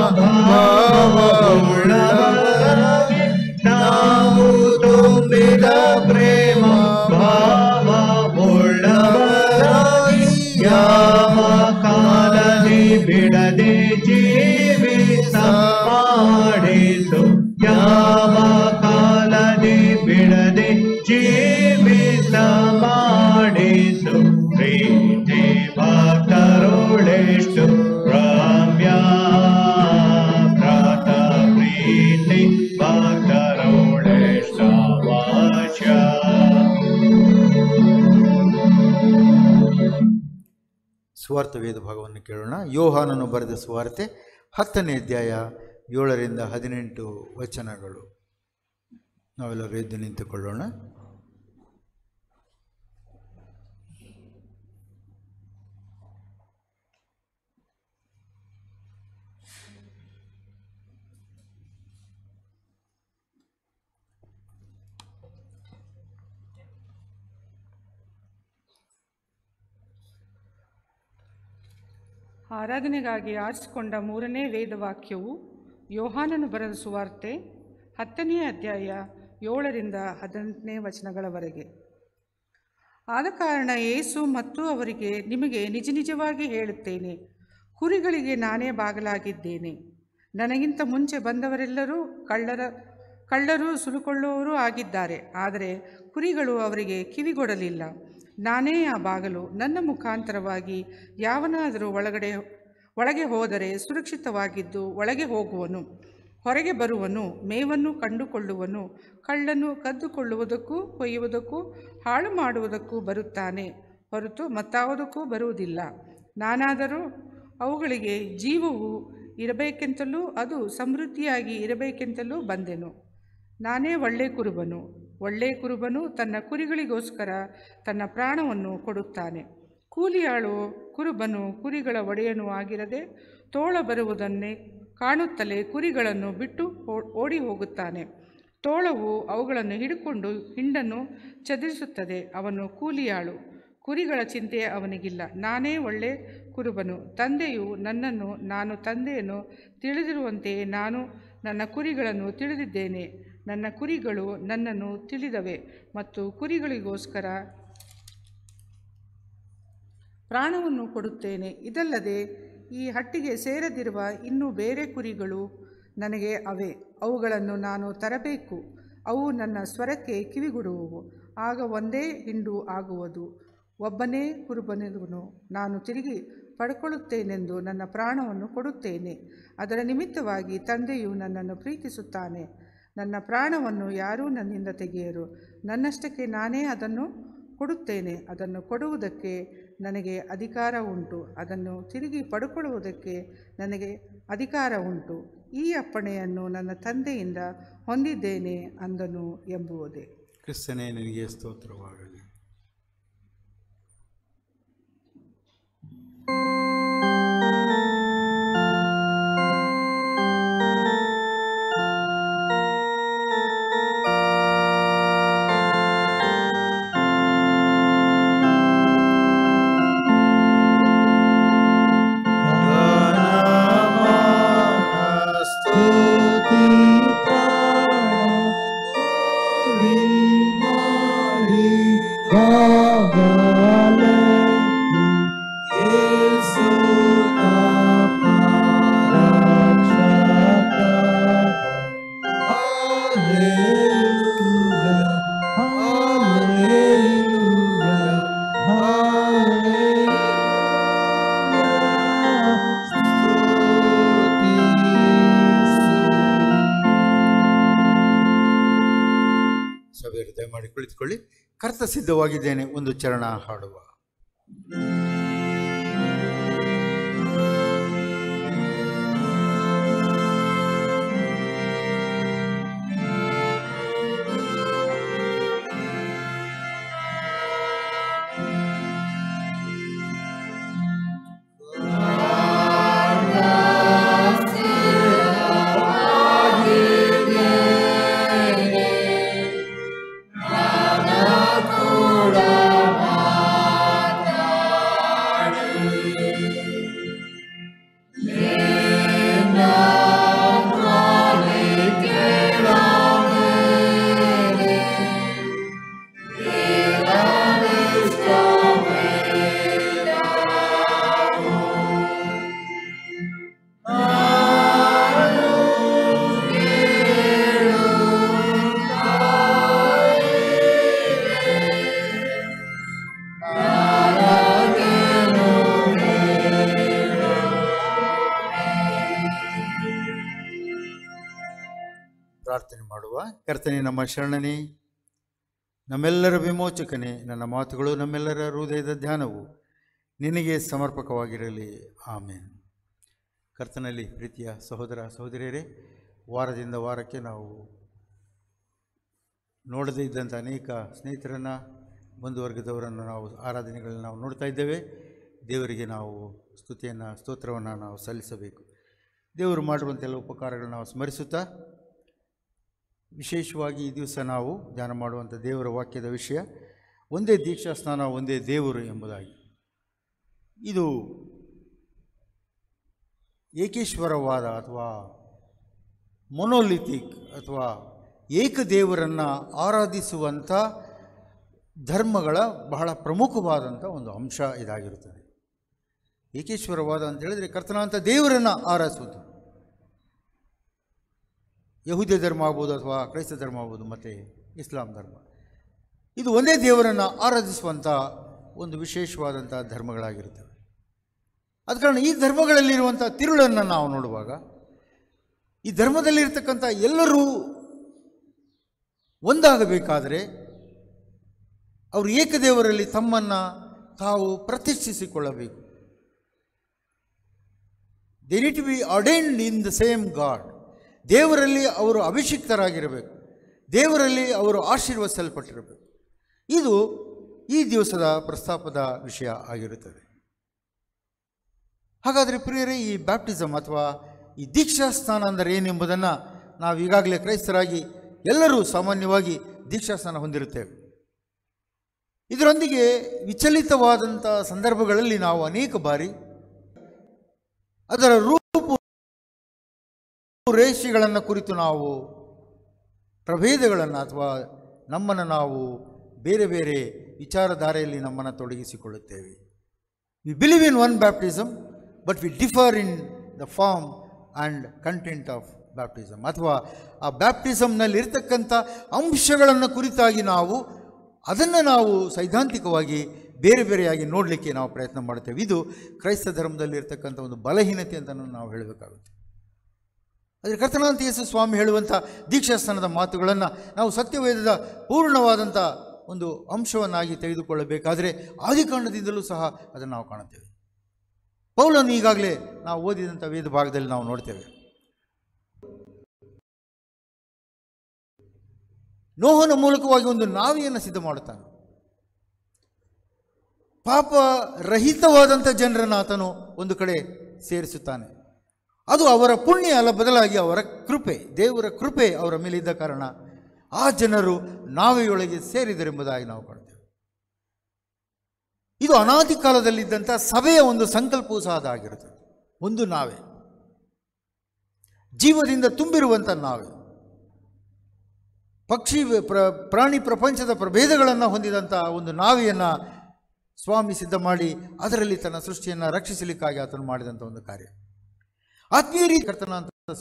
ಭಾವವುಳ್ಳವರಾಗಿ ನಾವು ತುಂಬಿದ ಪ್ರೇಮ ಭಾವವುಳ್ಳವರಾಗಿ ಯಾವ ಕಾಲದಿ ಬಿಡದೆ ಜೀವಿಸ ಮಾಡಿಸು ಯಾವ ಕಾಲದಿ ಬಿಡದೆ ಜೀವಿಸ ಮಾಡಿಸು ಪ್ರೀತಿ ಭಕ್ತರುಳೆಷ್ಟು ರಮ್ಯ ಪ್ರಾತ ಪ್ರೀತಿ ಭಕ್ತರುಳೆಷ್ಟ ವಾಶ ಸ್ವಾರ್ಥ ವೇದ ಭಾಗವನ್ನು ಕೇಳೋಣ ಯೋಹಾನನು ಬರೆದ ಸ್ವಾರ್ತೆ ಹತ್ತನೇ ಅಧ್ಯಾಯ ಏಳರಿಂದ ಹದಿನೆಂಟು ವಚನಗಳು ನಾವೆಲ್ಲರೂ ಎದ್ದು ನಿಂತುಕೊಳ್ಳೋಣ ಆರಾಧನೆಗಾಗಿ ಆರಿಸಿಕೊಂಡ ಮೂರನೇ ವೇದವಾಕ್ಯವು ಯೋಹಾನನು ಬರೆದ ಸುವಾರ್ತೆ ಹತ್ತನೇ ಅಧ್ಯಾಯ ಏಳರಿಂದ ಹದಿನೆಂಟನೇ ವಚನಗಳವರೆಗೆ ಆದ ಕಾರಣ ಯೇಸು ಮತ್ತು ಅವರಿಗೆ ನಿಮಗೆ ನಿಜ ನಿಜವಾಗಿ ಹೇಳುತ್ತೇನೆ ಕುರಿಗಳಿಗೆ ನಾನೇ ಬಾಗಲಾಗಿದ್ದೇನೆ ನನಗಿಂತ ಮುಂಚೆ ಬಂದವರೆಲ್ಲರೂ ಕಳ್ಳರ ಕಳ್ಳರು ಸುಲುಕೊಳ್ಳುವವರೂ ಆಗಿದ್ದಾರೆ ಆದರೆ ಕುರಿಗಳು ಅವರಿಗೆ ಕಿವಿಗೊಡಲಿಲ್ಲ ನಾನೇ ಆ ಬಾಗಲು ನನ್ನ ಮುಖಾಂತರವಾಗಿ ಯಾವನಾದರೂ ಒಳಗಡೆ ಒಳಗೆ ಹೋದರೆ ಸುರಕ್ಷಿತವಾಗಿದ್ದು ಒಳಗೆ ಹೋಗುವನು ಹೊರಗೆ ಬರುವನು ಮೇವನ್ನು ಕಂಡುಕೊಳ್ಳುವನು ಕಳ್ಳನು ಕದ್ದುಕೊಳ್ಳುವುದಕ್ಕೂ ಕೊಯ್ಯುವುದಕ್ಕೂ ಹಾಳು ಮಾಡುವುದಕ್ಕೂ ಬರುತ್ತಾನೆ ಹೊರತು ಮತ್ತಾವುದಕ್ಕೂ ಬರುವುದಿಲ್ಲ ನಾನಾದರೂ ಅವುಗಳಿಗೆ ಜೀವವು ಇರಬೇಕೆಂತಲೂ ಅದು ಸಮೃದ್ಧಿಯಾಗಿ ಇರಬೇಕೆಂತಲೂ ಬಂದೆನು ನಾನೇ ಒಳ್ಳೆ ಕುರುಬನು ಒಳ್ಳೆ ಕುರುಬನು ತನ್ನ ಕುರಿಗಳಿಗೋಸ್ಕರ ತನ್ನ ಪ್ರಾಣವನ್ನು ಕೊಡುತ್ತಾನೆ ಕೂಲಿಯಾಳು ಕುರುಬನು ಕುರಿಗಳ ಒಡೆಯನೂ ಆಗಿರದೆ ತೋಳ ಬರುವುದನ್ನೇ ಕಾಣುತ್ತಲೇ ಕುರಿಗಳನ್ನು ಬಿಟ್ಟು ಓ- ಓಡಿ ಹೋಗುತ್ತಾನೆ ತೋಳವು ಅವುಗಳನ್ನು ಹಿಡಿಕೊಂಡು ಹಿಂಡನ್ನು ಚದುರಿಸುತ್ತದೆ ಅವನು ಕೂಲಿಯಾಳು ಕುರಿಗಳ ಚಿಂತೆ ಅವನಿಗಿಲ್ಲ ನಾನೇ ಒಳ್ಳೆ ಕುರುಬನು ತಂದೆಯು ನನ್ನನ್ನು ನಾನು ತಂದೆಯನ್ನು ತಿಳಿದಿರುವಂತೆಯೇ ನಾನು ನನ್ನ ಕುರಿಗಳನ್ನು ತಿಳಿದಿದ್ದೇನೆ ನನ್ನ ಕುರಿಗಳು ನನ್ನನ್ನು ತಿಳಿದವೆ ಮತ್ತು ಕುರಿಗಳಿಗೋಸ್ಕರ ಪ್ರಾಣವನ್ನು ಕೊಡುತ್ತೇನೆ ಇದಲ್ಲದೆ ಈ ಹಟ್ಟಿಗೆ ಸೇರದಿರುವ ಇನ್ನೂ ಬೇರೆ ಕುರಿಗಳು ನನಗೆ ಅವೆ ಅವುಗಳನ್ನು ನಾನು ತರಬೇಕು ಅವು ನನ್ನ ಸ್ವರಕ್ಕೆ ಕಿವಿಗೊಡುವವು ಆಗ ಒಂದೇ ಹಿಂಡು ಆಗುವುದು ಒಬ್ಬನೇ ಕುರುಬನಿರುವನು ನಾನು ತಿರುಗಿ ಪಡ್ಕೊಳ್ಳುತ್ತೇನೆಂದು ನನ್ನ ಪ್ರಾಣವನ್ನು ಕೊಡುತ್ತೇನೆ ಅದರ ನಿಮಿತ್ತವಾಗಿ ತಂದೆಯು ನನ್ನನ್ನು ಪ್ರೀತಿಸುತ್ತಾನೆ ನನ್ನ ಪ್ರಾಣವನ್ನು ಯಾರೂ ನನ್ನಿಂದ ತೆಗೆಯರು ನನ್ನಷ್ಟಕ್ಕೆ ನಾನೇ ಅದನ್ನು ಕೊಡುತ್ತೇನೆ ಅದನ್ನು ಕೊಡುವುದಕ್ಕೆ ನನಗೆ ಅಧಿಕಾರ ಉಂಟು ಅದನ್ನು ತಿರುಗಿ ಪಡ್ಕೊಳ್ಳುವುದಕ್ಕೆ ನನಗೆ ಅಧಿಕಾರ ಉಂಟು ಈ ಅಪ್ಪಣೆಯನ್ನು ನನ್ನ ತಂದೆಯಿಂದ ಹೊಂದಿದ್ದೇನೆ ಅಂದನು ಎಂಬುವುದೇ ಕ್ರಿಸ್ತನೇ ನಿನಗೆ ಸ್ತೋತ್ರವಾಗಲಿ ಸಭೆಯರು ದಯಮಾಡಿ ಕುಳಿತುಕೊಳ್ಳಿ ಕರ್ತ ಸಿದ್ಧವಾಗಿದ್ದೇನೆ ಒಂದು ಚರಣ ಹಾಡುವ ಪ್ರಾರ್ಥನೆ ಮಾಡುವ ಕರ್ತನೆ ನಮ್ಮ ಶರಣನೇ ನಮ್ಮೆಲ್ಲರ ವಿಮೋಚಕನೇ ನನ್ನ ಮಾತುಗಳು ನಮ್ಮೆಲ್ಲರ ಹೃದಯದ ಧ್ಯಾನವು ನಿನಗೆ ಸಮರ್ಪಕವಾಗಿರಲಿ ಆಮೇನ್ ಕರ್ತನಲ್ಲಿ ಪ್ರೀತಿಯ ಸಹೋದರ ಸಹೋದರಿಯರೇ ವಾರದಿಂದ ವಾರಕ್ಕೆ ನಾವು ನೋಡದೇ ಇದ್ದಂಥ ಅನೇಕ ಸ್ನೇಹಿತರನ್ನು ಬಂಧುವರ್ಗದವರನ್ನು ನಾವು ಆರಾಧನೆಗಳನ್ನ ನಾವು ನೋಡ್ತಾ ಇದ್ದೇವೆ ದೇವರಿಗೆ ನಾವು ಸ್ತುತಿಯನ್ನು ಸ್ತೋತ್ರವನ್ನು ನಾವು ಸಲ್ಲಿಸಬೇಕು ದೇವರು ಮಾಡಿರುವಂತೆಲ್ಲ ಉಪಕಾರಗಳನ್ನು ನಾವು ಸ್ಮರಿಸುತ್ತಾ ವಿಶೇಷವಾಗಿ ಈ ದಿವಸ ನಾವು ಧ್ಯಾನ ಮಾಡುವಂಥ ದೇವರ ವಾಕ್ಯದ ವಿಷಯ ಒಂದೇ ದೀಕ್ಷಾ ಸ್ನಾನ ಒಂದೇ ದೇವರು ಎಂಬುದಾಗಿ ಇದು ಏಕೇಶ್ವರವಾದ ಅಥವಾ ಮೊನೋಲಿಥಿಕ್ ಅಥವಾ ಏಕದೇವರನ್ನು ಆರಾಧಿಸುವಂಥ ಧರ್ಮಗಳ ಬಹಳ ಪ್ರಮುಖವಾದಂಥ ಒಂದು ಅಂಶ ಇದಾಗಿರುತ್ತದೆ ಏಕೇಶ್ವರವಾದ ಅಂತ ಹೇಳಿದರೆ ಕರ್ತನಾಂಥ ದೇವರನ್ನು ಆರಾಧಿಸುವುದು ಯಹೂದ್ಯ ಧರ್ಮ ಆಗ್ಬೋದು ಅಥವಾ ಕ್ರೈಸ್ತ ಧರ್ಮ ಆಗ್ಬೋದು ಮತ್ತು ಇಸ್ಲಾಂ ಧರ್ಮ ಇದು ಒಂದೇ ದೇವರನ್ನು ಆರಾಧಿಸುವಂಥ ಒಂದು ವಿಶೇಷವಾದಂಥ ಧರ್ಮಗಳಾಗಿರ್ತವೆ ಅದ ಕಾರಣ ಈ ಧರ್ಮಗಳಲ್ಲಿರುವಂಥ ತಿರುಳನ್ನು ನಾವು ನೋಡುವಾಗ ಈ ಧರ್ಮದಲ್ಲಿರ್ತಕ್ಕಂಥ ಎಲ್ಲರೂ ಒಂದಾಗಬೇಕಾದರೆ ಅವರು ಏಕದೇವರಲ್ಲಿ ತಮ್ಮನ್ನು ತಾವು ಪ್ರತಿಷ್ಠಿಸಿಕೊಳ್ಳಬೇಕು they need to be ordained in the same god ದೇವರಲ್ಲಿ ಅವರು ಅಭಿಷಿಕ್ತರಾಗಿರಬೇಕು ದೇವರಲ್ಲಿ ಅವರು ಆಶೀರ್ವದಿಸಲ್ಪಟ್ಟಿರಬೇಕು ಇದು ಈ ದಿವಸದ ಪ್ರಸ್ತಾಪದ ವಿಷಯ ಆಗಿರುತ್ತದೆ ಹಾಗಾದರೆ ಪ್ರಿಯರೇ ಈ ಬ್ಯಾಪ್ಟಿಸಮ್ ಅಥವಾ ಈ ದೀಕ್ಷಾ ಸ್ನಾನ ಅಂದರೆ ಏನೆಂಬುದನ್ನು ನಾವು ಈಗಾಗಲೇ ಕ್ರೈಸ್ತರಾಗಿ ಎಲ್ಲರೂ ಸಾಮಾನ್ಯವಾಗಿ ದೀಕ್ಷಾ ಸ್ನಾನ ಹೊಂದಿರುತ್ತೇವೆ ಇದರೊಂದಿಗೆ ವಿಚಲಿತವಾದಂಥ ಸಂದರ್ಭಗಳಲ್ಲಿ ನಾವು ಅನೇಕ ಬಾರಿ ಅದರ ರೂಪು ರೇಷೆಗಳನ್ನು ಕುರಿತು ನಾವು ಪ್ರಭೇದಗಳನ್ನು ಅಥವಾ ನಮ್ಮನ್ನು ನಾವು ಬೇರೆ ಬೇರೆ ವಿಚಾರಧಾರೆಯಲ್ಲಿ ನಮ್ಮನ್ನು ತೊಡಗಿಸಿಕೊಳ್ಳುತ್ತೇವೆ we believe in one baptism but we differ in the form and content of baptism ಅಥವಾ ಆ ಬ್ಯಾಪ್ಟಿಸಮ್ನಲ್ಲಿ ಇರ್ತಕ್ಕಂಥ ಅಂಶಗಳನ್ನು ಕುರಿತಾಗಿ ನಾವು ಅದನ್ನು ನಾವು ಸೈದ್ಧಾಂತಿಕವಾಗಿ ಬೇರೆ ಬೇರೆಯಾಗಿ ನೋಡಲಿಕ್ಕೆ ನಾವು ಪ್ರಯತ್ನ ಮಾಡ್ತೇವೆ ಇದು ಕ್ರೈಸ್ತ ಧರ್ಮದಲ್ಲಿ ಇರ್ತಕ್ಕಂಥ ಒಂದು ಬಲಹೀನತೆ ಅಂತ ನಾವು ಹೇಳಬೇಕಾಗುತ್ತೆ ಆದರೆ ಕರ್ತನಾಂತ ಯೇಸು ಸ್ವಾಮಿ ಹೇಳುವಂಥ ದೀಕ್ಷಾಸ್ಥಾನದ ಮಾತುಗಳನ್ನು ನಾವು ಸತ್ಯವೇದದ ಪೂರ್ಣವಾದಂಥ ಒಂದು ಅಂಶವನ್ನಾಗಿ ತೆಗೆದುಕೊಳ್ಳಬೇಕಾದರೆ ಆದಿಕಾಂಡದಿಂದಲೂ ಸಹ ಅದನ್ನು ನಾವು ಕಾಣುತ್ತೇವೆ ಪೌಲನ್ನು ಈಗಾಗಲೇ ನಾವು ಓದಿದಂಥ ವೇದ ಭಾಗದಲ್ಲಿ ನಾವು ನೋಡ್ತೇವೆ ನೋಹನ ಮೂಲಕವಾಗಿ ಒಂದು ನಾವಿಯನ್ನು ಸಿದ್ಧ ಮಾಡುತ್ತಾನೆ ಪಾಪ ರಹಿತವಾದಂಥ ಜನರನ್ನು ಆತನು ಒಂದು ಕಡೆ ಸೇರಿಸುತ್ತಾನೆ ಅದು ಅವರ ಪುಣ್ಯ ಅಲ್ಲ ಬದಲಾಗಿ ಅವರ ಕೃಪೆ ದೇವರ ಕೃಪೆ ಅವರ ಮೇಲಿದ್ದ ಕಾರಣ ಆ ಜನರು ನಾವೆಯೊಳಗೆ ಸೇರಿದರೆಂಬುದಾಗಿ ನಾವು ಕಾಣ್ತೇವೆ ಇದು ಅನಾದಿ ಕಾಲದಲ್ಲಿದ್ದಂಥ ಸಭೆಯ ಒಂದು ಸಂಕಲ್ಪವೂ ಸಹ ಅದಾಗಿರುತ್ತದೆ ಒಂದು ನಾವೇ ಜೀವದಿಂದ ತುಂಬಿರುವಂಥ ನಾವೇ ಪಕ್ಷಿ ಪ್ರ ಪ್ರಾಣಿ ಪ್ರಪಂಚದ ಪ್ರಭೇದಗಳನ್ನು ಹೊಂದಿದಂಥ ಒಂದು ನಾವಿಯನ್ನು ಸ್ವಾಮಿ ಸಿದ್ಧ ಮಾಡಿ ಅದರಲ್ಲಿ ತನ್ನ ಸೃಷ್ಟಿಯನ್ನು ರಕ್ಷಿಸಲಿಕ್ಕಾಗಿ ಆತನು ಮಾಡಿದಂಥ ಒಂದು ಕಾರ್ಯ ಆತ್ಮೀಯ ರೀತಿ ಕರ್ತನ ಅಂತ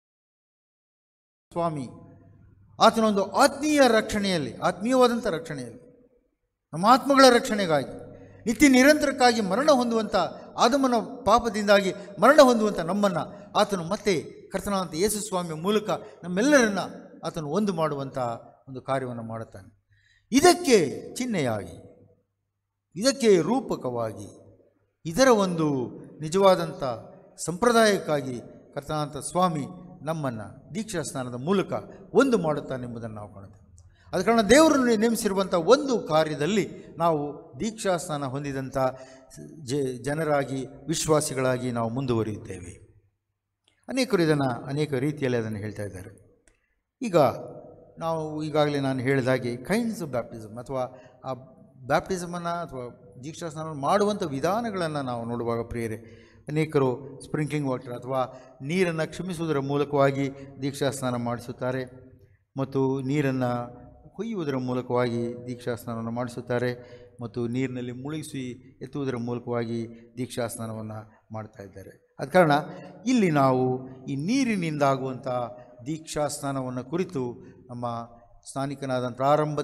ಸ್ವಾಮಿ ಆತನ ಒಂದು ಆತ್ಮೀಯ ರಕ್ಷಣೆಯಲ್ಲಿ ಆತ್ಮೀಯವಾದಂಥ ರಕ್ಷಣೆಯಲ್ಲಿ ನಮ್ಮ ಆತ್ಮಗಳ ರಕ್ಷಣೆಗಾಗಿ ನಿತ್ಯ ನಿರಂತರಕ್ಕಾಗಿ ಮರಣ ಹೊಂದುವಂಥ ಆದಮನ ಪಾಪದಿಂದಾಗಿ ಮರಣ ಹೊಂದುವಂಥ ನಮ್ಮನ್ನು ಆತನು ಮತ್ತೆ ಕರ್ತನಾದಂಥ ಯೇಸು ಸ್ವಾಮಿಯ ಮೂಲಕ ನಮ್ಮೆಲ್ಲರನ್ನ ಆತನು ಒಂದು ಮಾಡುವಂಥ ಒಂದು ಕಾರ್ಯವನ್ನು ಮಾಡುತ್ತಾನೆ ಇದಕ್ಕೆ ಚಿಹ್ನೆಯಾಗಿ ಇದಕ್ಕೆ ರೂಪಕವಾಗಿ ಇದರ ಒಂದು ನಿಜವಾದಂಥ ಸಂಪ್ರದಾಯಕ್ಕಾಗಿ ಕರ್ತನಾಂತ ಸ್ವಾಮಿ ನಮ್ಮನ್ನು ದೀಕ್ಷಾ ಸ್ನಾನದ ಮೂಲಕ ಒಂದು ಮಾಡುತ್ತಾನೆಂಬುದನ್ನು ನಾವು ಕಾಣುತ್ತೇವೆ ಅದ ಕಾರಣ ದೇವರು ನೇಮಿಸಿರುವಂಥ ಒಂದು ಕಾರ್ಯದಲ್ಲಿ ನಾವು ದೀಕ್ಷಾ ಸ್ನಾನ ಹೊಂದಿದಂಥ ಜ ಜನರಾಗಿ ವಿಶ್ವಾಸಿಗಳಾಗಿ ನಾವು ಮುಂದುವರಿಯುತ್ತೇವೆ ಅನೇಕರು ಇದನ್ನು ಅನೇಕ ರೀತಿಯಲ್ಲಿ ಅದನ್ನು ಹೇಳ್ತಾ ಇದ್ದಾರೆ ಈಗ ನಾವು ಈಗಾಗಲೇ ನಾನು ಹೇಳಿದಾಗೆ ಕೈಂಡ್ಸ್ ಆಫ್ ಬ್ಯಾಪ್ಟಿಸಮ್ ಅಥವಾ ಆ ಬ್ಯಾಪ್ಟಿಸಮನ್ನು ಅಥವಾ ದೀಕ್ಷಾ ಸ್ನಾನ ಮಾಡುವಂಥ ವಿಧಾನಗಳನ್ನು ನಾವು ನೋಡುವಾಗ ಪ್ರಿಯರೇ ಅನೇಕರು ಸ್ಪ್ರಿಂಕ್ಲಿಂಗ್ ವಾಟರ್ ಅಥವಾ ನೀರನ್ನು ಕ್ಷಮಿಸುವುದರ ಮೂಲಕವಾಗಿ ದೀಕ್ಷಾ ಸ್ನಾನ ಮಾಡಿಸುತ್ತಾರೆ ಮತ್ತು ನೀರನ್ನು ಕೊಯ್ಯುವುದರ ಮೂಲಕವಾಗಿ ದೀಕ್ಷಾ ಸ್ನಾನವನ್ನು ಮಾಡಿಸುತ್ತಾರೆ ಮತ್ತು ನೀರಿನಲ್ಲಿ ಮುಳುಗಿಸಿ ಎತ್ತುವುದರ ಮೂಲಕವಾಗಿ ದೀಕ್ಷಾ ಸ್ನಾನವನ್ನು ಮಾಡ್ತಾ ಇದ್ದಾರೆ ಆದ ಕಾರಣ ಇಲ್ಲಿ ನಾವು ಈ ನೀರಿನಿಂದಾಗುವಂಥ ದೀಕ್ಷಾ ಸ್ನಾನವನ್ನು ಕುರಿತು ನಮ್ಮ ಸ್ನಾನಿಕನಾದ ಪ್ರಾರಂಭ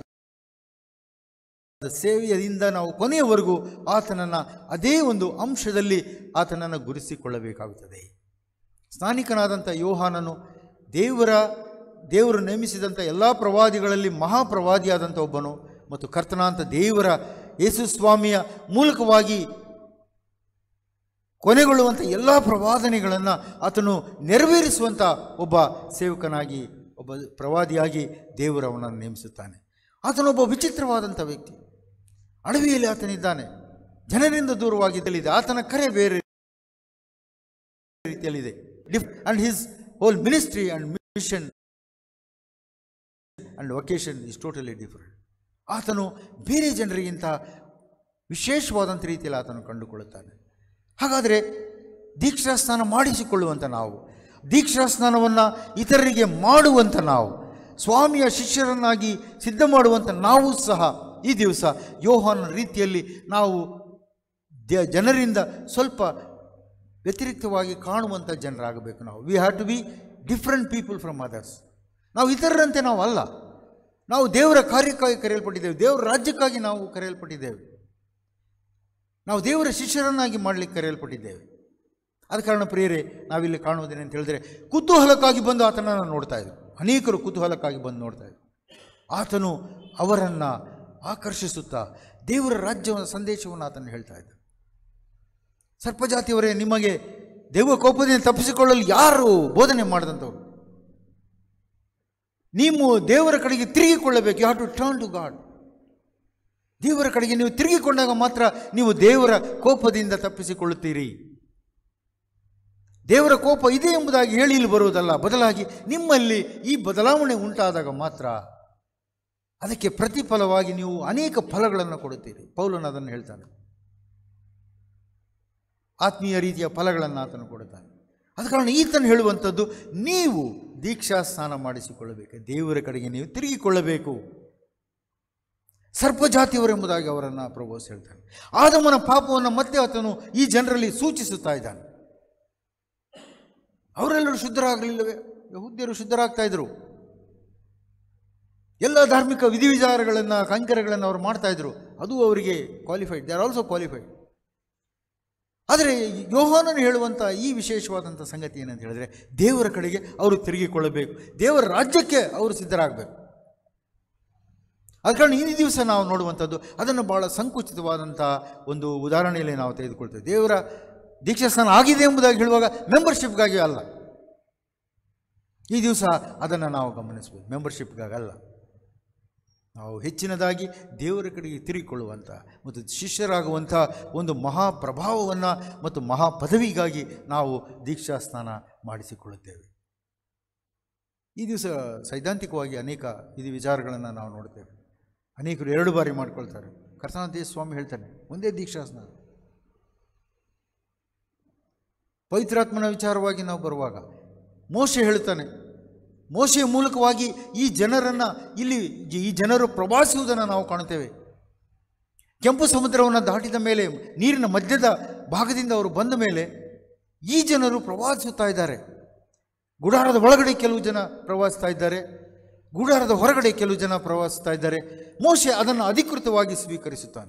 ಸೇವೆಯಿಂದ ನಾವು ಕೊನೆಯವರೆಗೂ ಆತನನ್ನು ಅದೇ ಒಂದು ಅಂಶದಲ್ಲಿ ಆತನನ್ನು ಗುರುತಿಸಿಕೊಳ್ಳಬೇಕಾಗುತ್ತದೆ ಸ್ನಾನಿಕನಾದಂಥ ಯೋಹಾನನು ದೇವರ ದೇವರು ನೇಮಿಸಿದಂಥ ಎಲ್ಲ ಪ್ರವಾದಿಗಳಲ್ಲಿ ಮಹಾಪ್ರವಾದಿಯಾದಂಥ ಒಬ್ಬನು ಮತ್ತು ಕರ್ತನಾಂತ ದೇವರ ಯೇಸು ಸ್ವಾಮಿಯ ಮೂಲಕವಾಗಿ ಕೊನೆಗೊಳ್ಳುವಂಥ ಎಲ್ಲ ಪ್ರವಾದನೆಗಳನ್ನು ಆತನು ನೆರವೇರಿಸುವಂಥ ಒಬ್ಬ ಸೇವಕನಾಗಿ ಒಬ್ಬ ಪ್ರವಾದಿಯಾಗಿ ದೇವರು ಅವನನ್ನು ನೇಮಿಸುತ್ತಾನೆ ಆತನೊಬ್ಬ ವಿಚಿತ್ರವಾದಂಥ ವ್ಯಕ್ತಿ ಅಡವಿಯಲ್ಲಿ ಆತನಿದ್ದಾನೆ ಜನರಿಂದ ದೂರವಾಗಿದ್ದಲ್ಲಿದೆ ಆತನ ಕರೆ ಬೇರೆ ರೀತಿಯಲ್ಲಿದೆ diff and his whole ministry and mission and vocation is totally different ಆತನು ಬೇರೆ ಜನರಿಗಿಂತ ವಿಶೇಷವಾದಂಥ ರೀತಿಯಲ್ಲಿ ಆತನು ಕಂಡುಕೊಳ್ಳುತ್ತಾನೆ ಹಾಗಾದರೆ ದೀಕ್ಷಾ ಸ್ನಾನ ಮಾಡಿಸಿಕೊಳ್ಳುವಂಥ ನಾವು ದೀಕ್ಷಾ ಸ್ನಾನವನ್ನು ಇತರರಿಗೆ ಮಾಡುವಂಥ ನಾವು ಸ್ವಾಮಿಯ ಶಿಷ್ಯರನ್ನಾಗಿ ಸಿದ್ಧ ಮಾಡುವಂಥ ನಾವು ಸಹ ಈ ದಿವಸ ಯೋಹಾನ ರೀತಿಯಲ್ಲಿ ನಾವು ದ ಜನರಿಂದ ಸ್ವಲ್ಪ ವ್ಯತಿರಿಕ್ತವಾಗಿ ಕಾಣುವಂಥ ಜನರಾಗಬೇಕು ನಾವು we have to be different people from others ನಾವು ಇತರರಂತೆ ನಾವು ಅಲ್ಲ ನಾವು ದೇವರ ಕಾರ್ಯಕ್ಕಾಗಿ ಕರೆಯಲ್ಪಟ್ಟಿದ್ದೇವೆ ದೇವರ ರಾಜ್ಯಕ್ಕಾಗಿ ನಾವು ಕರೆಯಲ್ಪಟ್ಟಿದ್ದೇವೆ ನಾವು ದೇವರ ಶಿಷ್ಯರನ್ನಾಗಿ ಮಾಡಲಿಕ್ಕೆ ಕರೆಯಲ್ಪಟ್ಟಿದ್ದೇವೆ ಆದ ಕಾರಣ ಪ್ರಿಯರೇ ನಾವಿಲ್ಲಿ ಕಾಣುವುದೇನೆ ಅಂತ ಹೇಳಿದ್ರೆ ಕುತೂಹಲಕ್ಕಾಗಿ ಬಂದು ಆತನನ್ನು ನೋಡ್ತಾ ಇದ್ರು ಅನೇಕರು ಕುತೂಹಲಕ್ಕಾಗಿ ಬಂದು ನೋಡ್ತಾ ಇದ್ರು ಆತನು ಅವರನ್ನು ಆಕರ್ಷಿಸುತ್ತಾ ದೇವರ ರಾಜ್ಯದ ಸಂದೇಶವನ್ನು ಆತನು ಹೇಳ್ತಾ ಇದ್ದ ಸರ್ಪಜಾತಿಯವರೇ ನಿಮಗೆ ದೇವ ಕೋಪದಿಂದ ತಪ್ಪಿಸಿಕೊಳ್ಳಲು ಯಾರು ಬೋಧನೆ ಮಾಡಿದಂಥವ್ರು ನೀವು ದೇವರ ಕಡೆಗೆ ತಿರುಗಿಕೊಳ್ಳಬೇಕು you have to turn to god ದೇವರ ಕಡೆಗೆ ನೀವು ತಿರುಗಿಕೊಂಡಾಗ ಮಾತ್ರ ನೀವು ದೇವರ ಕೋಪದಿಂದ ತಪ್ಪಿಸಿಕೊಳ್ಳುತ್ತೀರಿ ದೇವರ ಕೋಪ ಇದೆ ಎಂಬುದಾಗಿ ಹೇಳಿ ಇಲ್ಲಿ ಬರುವುದಲ್ಲ ಬದಲಾಗಿ ನಿಮ್ಮಲ್ಲಿ ಈ ಬದಲಾವಣೆ ಉಂಟಾದಾಗ ಮಾತ್ರ ಅದಕ್ಕೆ ಪ್ರತಿಫಲವಾಗಿ ನೀವು ಅನೇಕ ಫಲಗಳನ್ನು ಕೊಡುತ್ತೀರಿ ಪೌಲನು ಅದನ್ನು ಹೇಳ್ತಾನೆ ಆತ್ಮೀಯ ರೀತಿಯ ಫಲಗಳನ್ನು ಆತನು ಕೊಡುತ್ತಾನೆ ಆದ ಕಾರಣ ಈತನು ಹೇಳುವಂಥದ್ದು ನೀವು ದೀಕ್ಷಾ ಸ್ನಾನ ಮಾಡಿಸಿಕೊಳ್ಳಬೇಕು ದೇವರ ಕಡೆಗೆ ನೀವು ತಿರುಗಿಕೊಳ್ಳಬೇಕು ಸರ್ಪಜಾತಿಯವರೆಂಬುದಾಗಿ ಅವರನ್ನು ಪ್ರಭೋಸ್ ಹೇಳ್ತಾನೆ ಆದಮನ ಪಾಪವನ್ನು ಮತ್ತೆ ಆತನು ಈ ಜನರಲ್ಲಿ ಸೂಚಿಸುತ್ತಾ ಇದ್ದಾನೆ ಅವರೆಲ್ಲರೂ ಶುದ್ಧರಾಗಲಿಲ್ಲವೇ ಯಹೂದ್ಯರು ಶುದ್ಧರಾಗ್ತಾ ಇದ್ರು ಎಲ್ಲ ಧಾರ್ಮಿಕ ವಿಧಿವಿಚಾರಗಳನ್ನು ಕಂಕರಗಳನ್ನು ಅವರು ಮಾಡ್ತಾ ಇದ್ರು ಅದು ಅವರಿಗೆ qualified they are also qualified ಆದರೆ ಯೋಹಾನನು ಹೇಳುವಂಥ ಈ ವಿಶೇಷವಾದಂಥ ಸಂಗತಿ ಏನಂತ ಹೇಳಿದ್ರೆ ದೇವರ ಕಡೆಗೆ ಅವರು ತಿರುಗಿಕೊಳ್ಳಬೇಕು ದೇವರ ರಾಜ್ಯಕ್ಕೆ ಅವರು ಸಿದ್ಧರಾಗಬೇಕು ಆದ ಕಾರಣ ಈ ದಿವಸ ನಾವು ನೋಡುವಂಥದ್ದು ಅದನ್ನು ಭಾಳ ಸಂಕುಚಿತವಾದಂಥ ಒಂದು ಉದಾಹರಣೆಯಲ್ಲಿ ನಾವು ತೆಗೆದುಕೊಳ್ತೇವೆ ದೇವರ ದೀಕ್ಷಾಸ್ಥಾನ ಆಗಿದೆ ಎಂಬುದಾಗಿ ಹೇಳುವಾಗ ಮೆಂಬರ್ಶಿಪ್ಗಾಗಿ ಅಲ್ಲ ಈ ದಿವಸ ಅದನ್ನು ನಾವು ಗಮನಿಸಬೇಕು ಮೆಂಬರ್ಶಿಪ್ಗಾಗಲ್ಲ ನಾವು ಹೆಚ್ಚಿನದಾಗಿ ದೇವರ ಕಡೆಗೆ ತಿರುಗಿಕೊಳ್ಳುವಂಥ ಮತ್ತು ಶಿಷ್ಯರಾಗುವಂಥ ಒಂದು ಮಹಾ ಪ್ರಭಾವವನ್ನು ಮತ್ತು ಮಹಾ ಪದವಿಗಾಗಿ ನಾವು ದೀಕ್ಷಾ ಸ್ನಾನ ಮಾಡಿಸಿಕೊಳ್ಳುತ್ತೇವೆ ಈ ದಿವಸ ಸೈದ್ಧಾಂತಿಕವಾಗಿ ಅನೇಕ ಇದು ವಿಚಾರಗಳನ್ನು ನಾವು ನೋಡ್ತೇವೆ ಅನೇಕರು ಎರಡು ಬಾರಿ ಮಾಡ್ಕೊಳ್ತಾರೆ ಕರ್ತನಾಥ ಸ್ವಾಮಿ ಹೇಳ್ತಾನೆ ಒಂದೇ ದೀಕ್ಷಾ ಸ್ನಾನ ಪವಿತ್ರಾತ್ಮನ ವಿಚಾರವಾಗಿ ನಾವು ಬರುವಾಗ ಮೋಶೆ ಹೇಳ್ತಾನೆ ಮೋಶೆಯ ಮೂಲಕವಾಗಿ ಈ ಜನರನ್ನು ಇಲ್ಲಿ ಈ ಜನರು ಪ್ರವಾಸಿಸುವುದನ್ನು ನಾವು ಕಾಣುತ್ತೇವೆ ಕೆಂಪು ಸಮುದ್ರವನ್ನು ದಾಟಿದ ಮೇಲೆ ನೀರಿನ ಮಧ್ಯದ ಭಾಗದಿಂದ ಅವರು ಬಂದ ಮೇಲೆ ಈ ಜನರು ಪ್ರವಾಸಿಸುತ್ತಾ ಇದ್ದಾರೆ ಗುಡಾರದ ಒಳಗಡೆ ಕೆಲವು ಜನ ಪ್ರವಾಸಿಸ್ತಾ ಇದ್ದಾರೆ ಗುಡಾರದ ಹೊರಗಡೆ ಕೆಲವು ಜನ ಪ್ರವಾಸಿಸ್ತಾ ಇದ್ದಾರೆ ಮೋಶೆ ಅದನ್ನು ಅಧಿಕೃತವಾಗಿ ಸ್ವೀಕರಿಸುತ್ತಾನೆ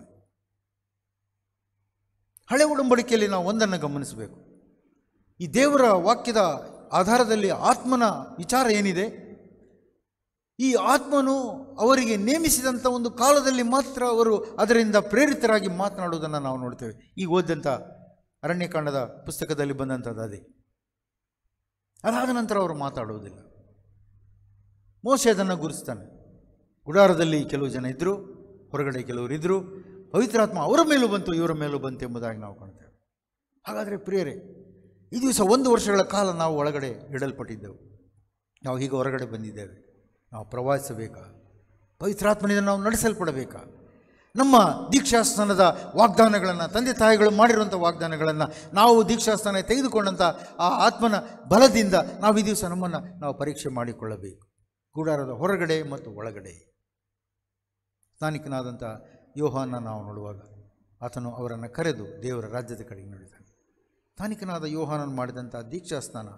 ಹಳೆ ಉಡಂಬಡಿಕೆಯಲ್ಲಿ ನಾವು ಒಂದನ್ನು ಗಮನಿಸಬೇಕು ಈ ದೇವರ ವಾಕ್ಯದ ಆಧಾರದಲ್ಲಿ ಆತ್ಮನ ವಿಚಾರ ಏನಿದೆ ಈ ಆತ್ಮನು ಅವರಿಗೆ ನೇಮಿಸಿದಂಥ ಒಂದು ಕಾಲದಲ್ಲಿ ಮಾತ್ರ ಅವರು ಅದರಿಂದ ಪ್ರೇರಿತರಾಗಿ ಮಾತನಾಡುವುದನ್ನು ನಾವು ನೋಡ್ತೇವೆ ಈಗ ಓದಿದಂಥ ಅರಣ್ಯಕಾಂಡದ ಪುಸ್ತಕದಲ್ಲಿ ಬಂದಂಥದ್ದು ಅದೇ ಅದಾದ ನಂತರ ಅವರು ಮಾತಾಡುವುದಿಲ್ಲ ಮೋಸೆ ಅದನ್ನು ಗುರುಸ್ತಾನೆ ಗುಡಾರದಲ್ಲಿ ಕೆಲವು ಜನ ಇದ್ದರು ಹೊರಗಡೆ ಕೆಲವರು ಇದ್ದರು ಪವಿತ್ರಾತ್ಮ ಅವರ ಮೇಲೂ ಬಂತು ಇವರ ಮೇಲೂ ಬಂತು ಎಂಬುದಾಗಿ ನಾವು ಕಾಣ್ತೇವೆ ಹಾಗಾದರೆ ಪ್ರಿಯರೇ ಈ ದಿವಸ ಒಂದು ವರ್ಷಗಳ ಕಾಲ ನಾವು ಒಳಗಡೆ ಇಡಲ್ಪಟ್ಟಿದ್ದೆವು ನಾವು ಹೀಗೆ ಹೊರಗಡೆ ಬಂದಿದ್ದೇವೆ ನಾವು ಪ್ರವಾಸಿಸಬೇಕಾ ಪವಿತ್ರಾತ್ಮನಿಂದ ನಾವು ನಡೆಸಲ್ಪಡಬೇಕಾ ನಮ್ಮ ದೀಕ್ಷಾಸ್ಥಾನದ ವಾಗ್ದಾನಗಳನ್ನು ತಂದೆ ತಾಯಿಗಳು ಮಾಡಿರುವಂಥ ವಾಗ್ದಾನಗಳನ್ನು ನಾವು ದೀಕ್ಷಾಸ್ಥಾನ ತೆಗೆದುಕೊಂಡಂಥ ಆ ಆತ್ಮನ ಬಲದಿಂದ ನಾವು ಈ ದಿವಸ ನಮ್ಮನ್ನು ನಾವು ಪರೀಕ್ಷೆ ಮಾಡಿಕೊಳ್ಳಬೇಕು ಗುಡಾರದ ಹೊರಗಡೆ ಮತ್ತು ಒಳಗಡೆ ಸ್ಥಾನಿಕನಾದಂಥ ಯೋಹಾನ ನಾವು ನೋಡುವಾಗ ಆತನು ಅವರನ್ನು ಕರೆದು ದೇವರ ರಾಜ್ಯದ ಕಡೆಗೆ ನಡೆದಾನೆ ಸ್ಥಾನಿಕನಾದ ಯೋಹಾನನು ಮಾಡಿದಂಥ ದೀಕ್ಷಾಸ್ನಾನ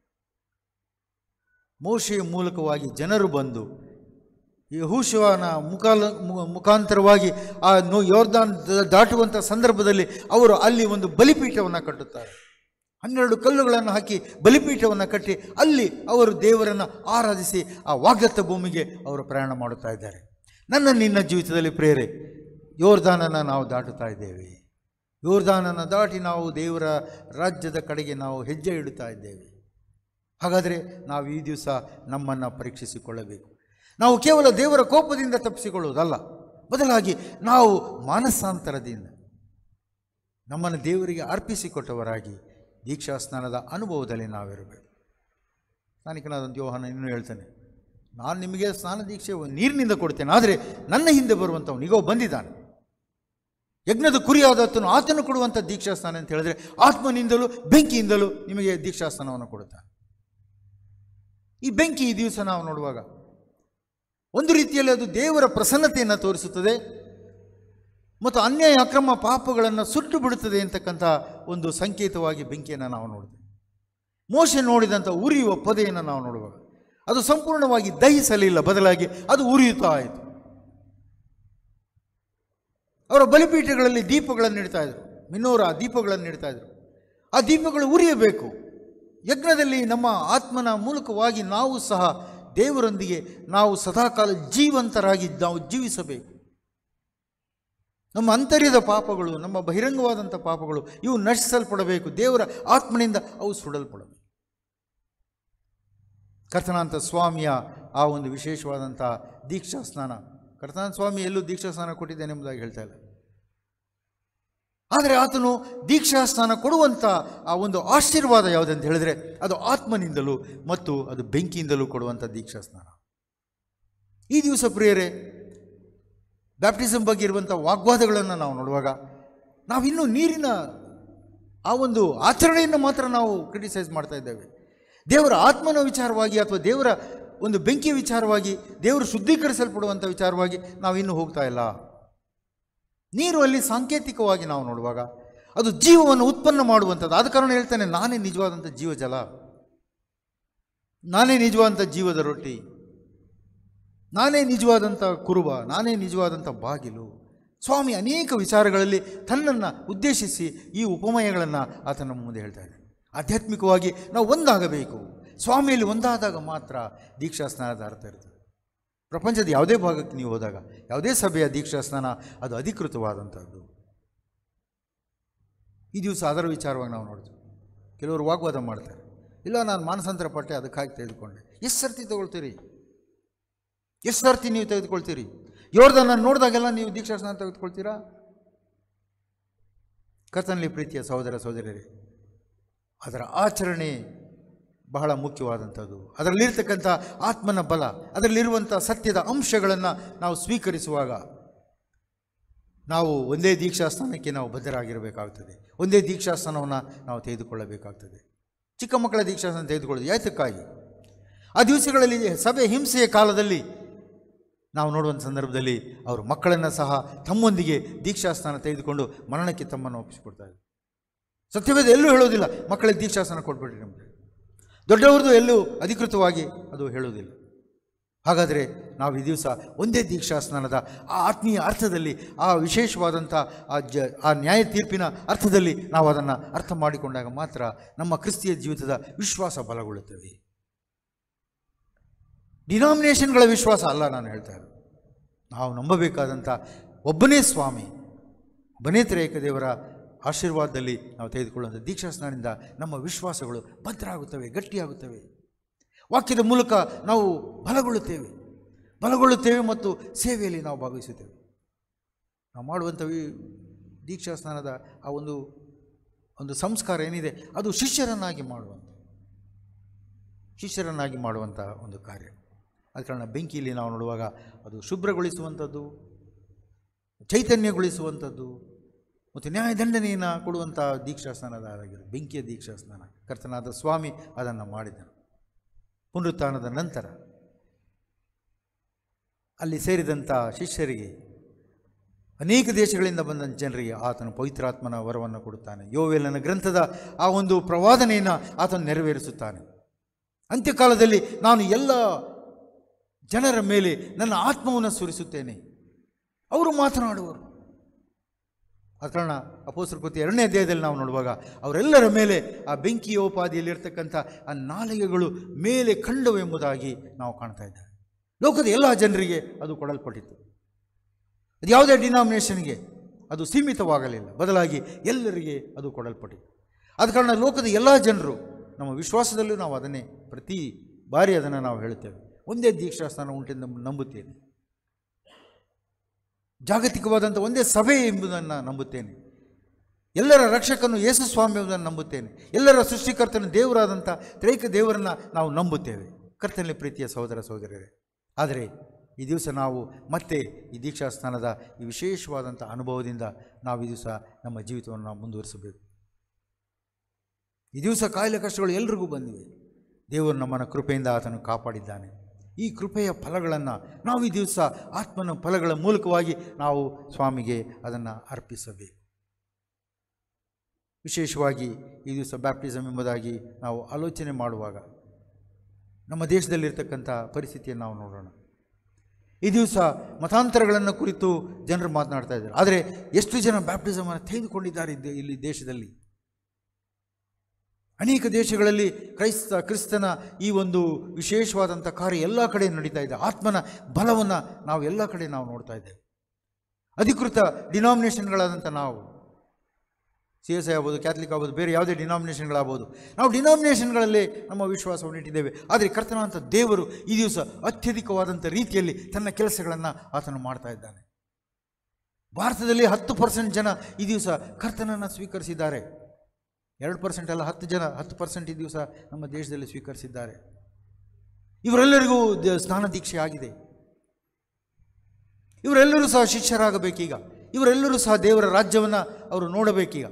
ಮೋಶೆಯ ಮೂಲಕವಾಗಿ ಜನರು ಬಂದು ಯಹೂಶವನ ಮುಖಾಲ ಮು- ಮುಖಾಂತರವಾಗಿ ಆ ನೋ ಯೋರ್ದಾನ್ ದ- ದಾಟುವಂಥ ಸಂದರ್ಭದಲ್ಲಿ ಅವರು ಅಲ್ಲಿ ಒಂದು ಬಲಿಪೀಠವನ್ನು ಕಟ್ಟುತ್ತಾರೆ ಹನ್ನೆರಡು ಕಲ್ಲುಗಳನ್ನು ಹಾಕಿ ಬಲಿಪೀಠವನ್ನು ಕಟ್ಟಿ ಅಲ್ಲಿ ಅವರು ದೇವರನ್ನು ಆರಾಧಿಸಿ ಆ ವಾಗ್ದತ್ತ ಭೂಮಿಗೆ ಅವರು ಪ್ರಯಾಣ ಮಾಡುತ್ತಾ ಇದ್ದಾರೆ ನನ್ನ ನಿನ್ನ ಜೀವಿತದಲ್ಲಿ ಪ್ರೇರೆ ಯೋರ್ದಾನನ ನಾವು ದಾಟುತ್ತಾ ಇದ್ದೇವೆ ಯೋರ್ದಾನನ ದಾಟಿ ನಾವು ದೇವರ ರಾಜ್ಯದ ಕಡೆಗೆ ನಾವು ಹೆಜ್ಜೆ ಇಡುತ್ತಾ ಇದ್ದೇವೆ ಹಾಗಾದರೆ ನಾವು ಈ ದಿವಸ ನಮ್ಮನ್ನು ಪರೀಕ್ಷಿಸಿಕೊಳ್ಳಬೇಕು ನಾವು ಕೇವಲ ದೇವರ ಕೋಪದಿಂದ ತಪ್ಪಿಸಿಕೊಳ್ಳುವುದಲ್ಲ ಬದಲಾಗಿ ನಾವು ಮಾನಸಾಂತರದಿಂದ ನಮ್ಮನ್ನು ದೇವರಿಗೆ ಅರ್ಪಿಸಿಕೊಟ್ಟವರಾಗಿ ದೀಕ್ಷಾ ಸ್ನಾನದ ಅನುಭವದಲ್ಲಿ ನಾವಿರಬೇಕು ಸ್ನಾನಿಕನಾದಂಥ ಯೋಹಾನ ಇನ್ನೂ ಹೇಳ್ತಾನೆ ನಾನು ನಿಮಗೆ ಸ್ನಾನ ದೀಕ್ಷೆ ನೀರಿನಿಂದ ಕೊಡ್ತೇನೆ ಆದರೆ ನನ್ನ ಹಿಂದೆ ಬರುವಂಥವನು ಈಗ ಬಂದಿದ್ದಾನೆ ಯಜ್ಞದ ಕುರಿಯಾದತ್ತನು ಆತನು ಕೊಡುವಂಥ ದೀಕ್ಷಾಸ್ನಾನ ಅಂತ ಹೇಳಿದ್ರೆ ಆತ್ಮನಿಂದಲೂ ಬೆಂಕಿಯಿಂದಲೂ ನಿಮಗೆ ದೀಕ್ಷಾಸ್ನಾನವನ್ನು ಕೊಡುತ್ತಾನೆ ಈ ಬೆಂಕಿ ಈ ದಿವಸ ನಾವು ನೋಡುವಾಗ ಒಂದು ರೀತಿಯಲ್ಲಿ ಅದು ದೇವರ ಪ್ರಸನ್ನತೆಯನ್ನು ತೋರಿಸುತ್ತದೆ ಮತ್ತು ಅನ್ಯಾಯ ಅಕ್ರಮ ಪಾಪಗಳನ್ನು ಸುಟ್ಟು ಬಿಡುತ್ತದೆ ಅಂತಕ್ಕಂಥ ಒಂದು ಸಂಕೇತವಾಗಿ ಬೆಂಕಿಯನ್ನು ನಾವು ನೋಡ್ತೇವೆ ಮೋಶೆ ನೋಡಿದಂಥ ಉರಿಯುವ ಪೊದೆಯನ್ನು ನಾವು ನೋಡುವಾಗ ಅದು ಸಂಪೂರ್ಣವಾಗಿ ದಹಿಸಲಿಲ್ಲ ಬದಲಾಗಿ ಅದು ಉರಿಯುತ್ತಾ ಆಯಿತು ಅವರ ಬಲಿಪೀಠಗಳಲ್ಲಿ ದೀಪಗಳನ್ನು ಇಡ್ತಾ ಇದ್ರು ಮಿನ್ನೋರ ಆ ದೀಪಗಳನ್ನು ಇಡ್ತಾ ಇದ್ರು ಆ ದೀಪಗಳು ಉರಿಯಬೇಕು ಯಜ್ಞದಲ್ಲಿ ನಮ್ಮ ಆತ್ಮನ ಮೂಲಕವಾಗಿ ನಾವು ಸಹ ದೇವರೊಂದಿಗೆ ನಾವು ಸದಾಕಾಲ ಜೀವಂತರಾಗಿ ನಾವು ಜೀವಿಸಬೇಕು ನಮ್ಮ ಅಂತರ್ಯದ ಪಾಪಗಳು ನಮ್ಮ ಬಹಿರಂಗವಾದಂಥ ಪಾಪಗಳು ಇವು ನಶಿಸಲ್ಪಡಬೇಕು ದೇವರ ಆತ್ಮನಿಂದ ಅವು ಸುಡಲ್ಪಡಬೇಕು ಕರ್ತನಾಂತ ಸ್ವಾಮಿಯ ಆ ಒಂದು ವಿಶೇಷವಾದಂಥ ದೀಕ್ಷಾ ಸ್ನಾನ ಕರ್ತನಾಂತ ಸ್ವಾಮಿ ಎಲ್ಲೂ ದೀಕ್ಷಾ ಸ್ನಾನ ಕೊಟ್ಟಿದ್ದೇನೆ ಎಂಬುದಾಗಿ ಹೇಳ್ತಾ ಇಲ್ಲ ಆದರೆ ಆತನು ದೀಕ್ಷಾ ಸ್ನಾನ ಕೊಡುವಂಥ ಆ ಒಂದು ಆಶೀರ್ವಾದ ಯಾವುದಂತ ಹೇಳಿದ್ರೆ ಅದು ಆತ್ಮನಿಂದಲೂ ಮತ್ತು ಅದು ಬೆಂಕಿಯಿಂದಲೂ ಕೊಡುವಂಥ ದೀಕ್ಷಾ ಸ್ನಾನ ಈ ದಿವಸ ಪ್ರಿಯರೇ ಬ್ಯಾಪ್ಟಿಸಮ್ ಬಗ್ಗೆ ಇರುವಂಥ ವಾಗ್ವಾದಗಳನ್ನು ನಾವು ನೋಡುವಾಗ ನಾವಿನ್ನೂ ನೀರಿನ ಆ ಒಂದು ಆಚರಣೆಯನ್ನು ಮಾತ್ರ ನಾವು ಕ್ರಿಟಿಸೈಸ್ ಮಾಡ್ತಾ ಇದ್ದೇವೆ ದೇವರ ಆತ್ಮನ ವಿಚಾರವಾಗಿ ಅಥವಾ ದೇವರ ಒಂದು ಬೆಂಕಿಯ ವಿಚಾರವಾಗಿ ದೇವರು ಶುದ್ಧೀಕರಿಸಲ್ಪಡುವಂಥ ವಿಚಾರವಾಗಿ ನಾವಿನ್ನೂ ಹೋಗ್ತಾ ಇಲ್ಲ ನೀರು ಅಲ್ಲಿ ಸಾಂಕೇತಿಕವಾಗಿ ನಾವು ನೋಡುವಾಗ ಅದು ಜೀವವನ್ನು ಉತ್ಪನ್ನ ಮಾಡುವಂಥದ್ದು ಆದ ಕಾರಣ ಹೇಳ್ತಾನೆ ನಾನೇ ನಿಜವಾದಂಥ ಜೀವಜಲ ನಾನೇ ನಿಜವಾದಂಥ ಜೀವದ ರೊಟ್ಟಿ ನಾನೇ ನಿಜವಾದಂಥ ಕುರುಬ ನಾನೇ ನಿಜವಾದಂಥ ಬಾಗಿಲು ಸ್ವಾಮಿ ಅನೇಕ ವಿಚಾರಗಳಲ್ಲಿ ತನ್ನನ್ನು ಉದ್ದೇಶಿಸಿ ಈ ಉಪಮಯಗಳನ್ನು ಆತ ನಮ್ಮ ಮುಂದೆ ಹೇಳ್ತಾ ಇದ್ದಾನೆ ಆಧ್ಯಾತ್ಮಿಕವಾಗಿ ನಾವು ಒಂದಾಗಬೇಕು ಸ್ವಾಮಿಯಲ್ಲಿ ಒಂದಾದಾಗ ಮಾತ್ರ ದೀಕ್ಷಾ ಸ್ನಾನದ ಅರ್ಥ ಇರ್ತದೆ ಪ್ರಪಂಚದ ಯಾವುದೇ ಭಾಗಕ್ಕೆ ನೀವು ಹೋದಾಗ ಯಾವುದೇ ಸಭೆಯ ದೀಕ್ಷಾ ಸ್ನಾನ ಅದು ಅಧಿಕೃತವಾದಂಥದ್ದು ಈ ದಿವಸ ಅದರ ವಿಚಾರವಾಗಿ ನಾವು ನೋಡ್ತೀವಿ ಕೆಲವರು ವಾಗ್ವಾದ ಮಾಡ್ತಾರೆ ಇಲ್ಲ ನಾನು ಮಾನಸಾಂತರ ಪಟ್ಟೆ ಅದಕ್ಕಾಗಿ ತೆಗೆದುಕೊಂಡೆ ಎಷ್ಟು ಸರ್ತಿ ತಗೊಳ್ತೀರಿ ಎಷ್ಟು ಸರ್ತಿ ನೀವು ತೆಗೆದುಕೊಳ್ತೀರಿ ಯೋರ್ದನ್ನ ನೋಡಿದಾಗೆಲ್ಲ ನೀವು ದೀಕ್ಷಾ ಸ್ನಾನ ತೆಗೆದುಕೊಳ್ತೀರಾ ಕರ್ತನಲ್ಲಿ ಪ್ರೀತಿಯ ಸಹೋದರ ಸಹೋದರರೇ ಅದರ ಆಚರಣೆ ಬಹಳ ಮುಖ್ಯವಾದಂಥದ್ದು ಅದರಲ್ಲಿರ್ತಕ್ಕಂಥ ಆತ್ಮನ ಬಲ ಅದರಲ್ಲಿರುವಂಥ ಸತ್ಯದ ಅಂಶಗಳನ್ನು ನಾವು ಸ್ವೀಕರಿಸುವಾಗ ನಾವು ಒಂದೇ ದೀಕ್ಷಾಸ್ಥಾನಕ್ಕೆ ನಾವು ಬದ್ಧರಾಗಿರಬೇಕಾಗ್ತದೆ ಒಂದೇ ದೀಕ್ಷಾಸ್ಥಾನವನ್ನು ನಾವು ತೆಗೆದುಕೊಳ್ಳಬೇಕಾಗ್ತದೆ ಚಿಕ್ಕ ಮಕ್ಕಳ ದೀಕ್ಷಾಸ್ಥಾನ ತೆಗೆದುಕೊಳ್ಳೋದು ಯಾತಕ್ಕಾಗಿ ಆ ದಿವಸಗಳಲ್ಲಿ ಸಭೆ ಹಿಂಸೆಯ ಕಾಲದಲ್ಲಿ ನಾವು ನೋಡುವಂಥ ಸಂದರ್ಭದಲ್ಲಿ ಅವರು ಮಕ್ಕಳನ್ನು ಸಹ ತಮ್ಮೊಂದಿಗೆ ದೀಕ್ಷಾಸ್ಥಾನ ತೆಗೆದುಕೊಂಡು ಮರಣಕ್ಕೆ ತಮ್ಮನ್ನು ಒಪ್ಪಿಸಿಕೊಡ್ತಾರೆ ಸತ್ಯವೇದ ಎಲ್ಲೂ ಹೇಳೋದಿಲ್ಲ ಮಕ್ಕಳಿಗೆ ದೀಕ್ಷಾಸ್ಥಾನ ಕೊಟ್ಬಿಡ್ರಿ ನಮಗೆ ದೊಡ್ಡವ್ರದ್ದು ಎಲ್ಲೂ ಅಧಿಕೃತವಾಗಿ ಅದು ಹೇಳೋದಿಲ್ಲ ಹಾಗಾದರೆ ನಾವು ಈ ದಿವಸ ಒಂದೇ ದೀಕ್ಷಾ ಸ್ನಾನದ ಆ ಆತ್ಮೀಯ ಅರ್ಥದಲ್ಲಿ ಆ ವಿಶೇಷವಾದಂಥ ಆ ಜ ಆ ನ್ಯಾಯ ತೀರ್ಪಿನ ಅರ್ಥದಲ್ಲಿ ನಾವು ಅದನ್ನು ಅರ್ಥ ಮಾಡಿಕೊಂಡಾಗ ಮಾತ್ರ ನಮ್ಮ ಕ್ರಿಸ್ತಿಯ ಜೀವಿತದ ವಿಶ್ವಾಸ ಬಲಗೊಳ್ಳುತ್ತದೆ ಡಿನಾಮಿನೇಷನ್ಗಳ ವಿಶ್ವಾಸ ಅಲ್ಲ ನಾನು ಹೇಳ್ತಾ ಇರೋದು ನಾವು ನಂಬಬೇಕಾದಂಥ ಒಬ್ಬನೇ ಸ್ವಾಮಿ ಒಬ್ಬನೇ ತ್ರೇಕ ದೇವರ ಆಶೀರ್ವಾದದಲ್ಲಿ ನಾವು ತೆಗೆದುಕೊಳ್ಳುವಂಥ ದೀಕ್ಷಾ ಸ್ನಾನದಿಂದ ನಮ್ಮ ವಿಶ್ವಾಸಗಳು ಭದ್ರಾಗುತ್ತವೆ ಗಟ್ಟಿಯಾಗುತ್ತವೆ ವಾಕ್ಯದ ಮೂಲಕ ನಾವು ಬಲಗೊಳ್ಳುತ್ತೇವೆ ಬಲಗೊಳ್ಳುತ್ತೇವೆ ಮತ್ತು ಸೇವೆಯಲ್ಲಿ ನಾವು ಭಾಗವಹಿಸುತ್ತೇವೆ ನಾವು ಮಾಡುವಂಥ ವಿ ದೀಕ್ಷಾ ಸ್ನಾನದ ಆ ಒಂದು ಒಂದು ಸಂಸ್ಕಾರ ಏನಿದೆ ಅದು ಶಿಷ್ಯರನ್ನಾಗಿ ಮಾಡುವಂಥ ಶಿಷ್ಯರನ್ನಾಗಿ ಮಾಡುವಂಥ ಒಂದು ಕಾರ್ಯ ಆದ ಕಾರಣ ಬೆಂಕಿಯಲ್ಲಿ ನಾವು ನೋಡುವಾಗ ಅದು ಶುಭ್ರಗೊಳಿಸುವಂಥದ್ದು ಚೈತನ್ಯಗೊಳಿಸುವಂಥದ್ದು ಮತ್ತು ನ್ಯಾಯದಂಡನೆಯನ್ನು ಕೊಡುವಂಥ ದೀಕ್ಷಾ ಸ್ನಾನದಾಗಿರು ಬೆಂಕಿಯ ದೀಕ್ಷಾ ಸ್ನಾನ ಕರ್ತನಾದ ಸ್ವಾಮಿ ಅದನ್ನು ಮಾಡಿದನು ಪುನರುತ್ಥಾನದ ನಂತರ ಅಲ್ಲಿ ಸೇರಿದಂಥ ಶಿಷ್ಯರಿಗೆ ಅನೇಕ ದೇಶಗಳಿಂದ ಬಂದ ಜನರಿಗೆ ಆತನು ಪವಿತ್ರಾತ್ಮನ ವರವನ್ನು ಕೊಡುತ್ತಾನೆ ಯೋವೇಲನ ಗ್ರಂಥದ ಆ ಒಂದು ಪ್ರವಾದನೆಯನ್ನು ಆತನು ನೆರವೇರಿಸುತ್ತಾನೆ ಅಂತ್ಯಕಾಲದಲ್ಲಿ ನಾನು ಎಲ್ಲ ಜನರ ಮೇಲೆ ನನ್ನ ಆತ್ಮವನ್ನು ಸುರಿಸುತ್ತೇನೆ ಅವರು ಮಾತನಾಡುವರು ಆ ಕಾರಣ ಅಪೋಸರ ಕೃತಿ ಎರಡನೇ ಅಧ್ಯಾಯದಲ್ಲಿ ನಾವು ನೋಡುವಾಗ ಅವರೆಲ್ಲರ ಮೇಲೆ ಆ ಬೆಂಕಿಯೋಪಾದಿಯಲ್ಲಿರ್ತಕ್ಕಂಥ ಆ ನಾಲಿಗೆಗಳು ಮೇಲೆ ಕಂಡವು ಎಂಬುದಾಗಿ ನಾವು ಕಾಣ್ತಾ ಇದ್ದೇವೆ ಲೋಕದ ಎಲ್ಲ ಜನರಿಗೆ ಅದು ಕೊಡಲ್ಪಟ್ಟಿತ್ತು ಅದು ಯಾವುದೇ ಡಿನಾಮಿನೇಷನ್ಗೆ ಅದು ಸೀಮಿತವಾಗಲಿಲ್ಲ ಬದಲಾಗಿ ಎಲ್ಲರಿಗೆ ಅದು ಕೊಡಲ್ಪಟ್ಟಿತ್ತು ಆದ ಕಾರಣ ಲೋಕದ ಎಲ್ಲ ಜನರು ನಮ್ಮ ವಿಶ್ವಾಸದಲ್ಲೂ ನಾವು ಅದನ್ನೇ ಪ್ರತಿ ಬಾರಿ ಅದನ್ನು ನಾವು ಹೇಳುತ್ತೇವೆ ಒಂದೇ ದೀಕ್ಷಾಸ್ಥಾನ ಉಂಟೆಂದು ನಂಬುತ್ತೇನೆ ಜಾಗತಿಕವಾದಂಥ ಒಂದೇ ಸಭೆ ಎಂಬುದನ್ನು ನಂಬುತ್ತೇನೆ ಎಲ್ಲರ ರಕ್ಷಕನು ಯೇಸು ಸ್ವಾಮಿ ಎಂಬುದನ್ನು ನಂಬುತ್ತೇನೆ ಎಲ್ಲರ ಸೃಷ್ಟಿಕರ್ತನ ದೇವರಾದಂಥ ತ್ರೈಕ ದೇವರನ್ನು ನಾವು ನಂಬುತ್ತೇವೆ ಕರ್ತನಲ್ಲಿ ಪ್ರೀತಿಯ ಸಹೋದರ ಸಹೋದರರೇ ಆದರೆ ಈ ದಿವಸ ನಾವು ಮತ್ತೆ ಈ ದೀಕ್ಷಾ ಸ್ನಾನದ ಈ ವಿಶೇಷವಾದಂಥ ಅನುಭವದಿಂದ ನಾವು ಈ ದಿವಸ ನಮ್ಮ ಜೀವಿತವನ್ನು ನಾವು ಮುಂದುವರಿಸಬೇಕು ಈ ದಿವಸ ಕಾಯಿಲೆ ಕಷ್ಟಗಳು ಎಲ್ರಿಗೂ ಬಂದಿವೆ ದೇವರು ನಮ್ಮನ್ನು ಕೃಪೆಯಿಂದ ಆತನು ಕಾಪಾಡಿದ್ದಾನೆ ಈ ಕೃಪೆಯ ಫಲಗಳನ್ನು ನಾವು ಈ ದಿವಸ ಆತ್ಮನ ಫಲಗಳ ಮೂಲಕವಾಗಿ ನಾವು ಸ್ವಾಮಿಗೆ ಅದನ್ನು ಅರ್ಪಿಸಬೇಕು ವಿಶೇಷವಾಗಿ ಈ ದಿವಸ ಬ್ಯಾಪ್ಟಿಸಮ್ ಎಂಬುದಾಗಿ ನಾವು ಆಲೋಚನೆ ಮಾಡುವಾಗ ನಮ್ಮ ದೇಶದಲ್ಲಿರ್ತಕ್ಕಂಥ ಪರಿಸ್ಥಿತಿಯನ್ನು ನಾವು ನೋಡೋಣ ಈ ದಿವಸ ಮತಾಂತರಗಳನ್ನು ಕುರಿತು ಜನರು ಮಾತನಾಡ್ತಾ ಇದ್ದಾರೆ ಆದರೆ ಎಷ್ಟು ಜನ ಬ್ಯಾಪ್ಟಿಸಮನ್ನು ತೆಗೆದುಕೊಂಡಿದ್ದಾರೆ ಇದ್ದ- ಇಲ್ಲಿ ದೇಶದಲ್ಲಿ ಅನೇಕ ದೇಶಗಳಲ್ಲಿ ಕ್ರೈಸ್ತ ಕ್ರಿಸ್ತನ ಈ ಒಂದು ವಿಶೇಷವಾದಂಥ ಕಾರ್ಯ ಎಲ್ಲ ಕಡೆ ನಡೀತಾ ಇದೆ ಆತ್ಮನ ಬಲವನ್ನು ನಾವು ಎಲ್ಲ ಕಡೆ ನಾವು ನೋಡ್ತಾ ಇದ್ದೇವೆ ಅಧಿಕೃತ ಡಿನಾಮಿನೇಷನ್ಗಳಾದಂಥ ನಾವು ಸಿ ಎಸ್ ಐ ಆಗ್ಬೋದು ಕ್ಯಾಥಲಿಕ್ ಆಗ್ಬೋದು ಬೇರೆ ಯಾವುದೇ ಡಿನಾಮಿನೇಷನ್ಗಳಾಗ್ಬೋದು ನಾವು ಡಿನಾಮಿನೇಷನ್ಗಳಲ್ಲಿ ನಮ್ಮ ವಿಶ್ವಾಸವನ್ನು ಇಟ್ಟಿದ್ದೇವೆ ಆದರೆ ಕರ್ತನಾದಂಥ ದೇವರು ಈ ದಿವಸ ಅತ್ಯಧಿಕವಾದಂಥ ರೀತಿಯಲ್ಲಿ ತನ್ನ ಕೆಲಸಗಳನ್ನು ಆತನು ಮಾಡ್ತಾ ಇದ್ದಾನೆ ಭಾರತದಲ್ಲಿ ಹತ್ತು ಪರ್ಸೆಂಟ್ ಜನ ಈ ದಿವಸ ಕರ್ತನನ್ನು ಸ್ವೀಕರಿಸಿದ್ದಾರೆ ಎರಡು ಪರ್ಸೆಂಟ್ ಅಲ್ಲ ಹತ್ತು ಜನ ಹತ್ತು ಪರ್ಸೆಂಟ್ ಈ ದಿವಸ ನಮ್ಮ ದೇಶದಲ್ಲಿ ಸ್ವೀಕರಿಸಿದ್ದಾರೆ ಇವರೆಲ್ಲರಿಗೂ ದ- ಸ್ನಾನ ದೀಕ್ಷೆ ಆಗಿದೆ ಇವರೆಲ್ಲರೂ ಸಹ ಶಿಷ್ಯರಾಗಬೇಕೀಗ ಇವರೆಲ್ಲರೂ ಸಹ ದೇವರ ರಾಜ್ಯವನ್ನು ಅವರು ನೋಡಬೇಕೀಗ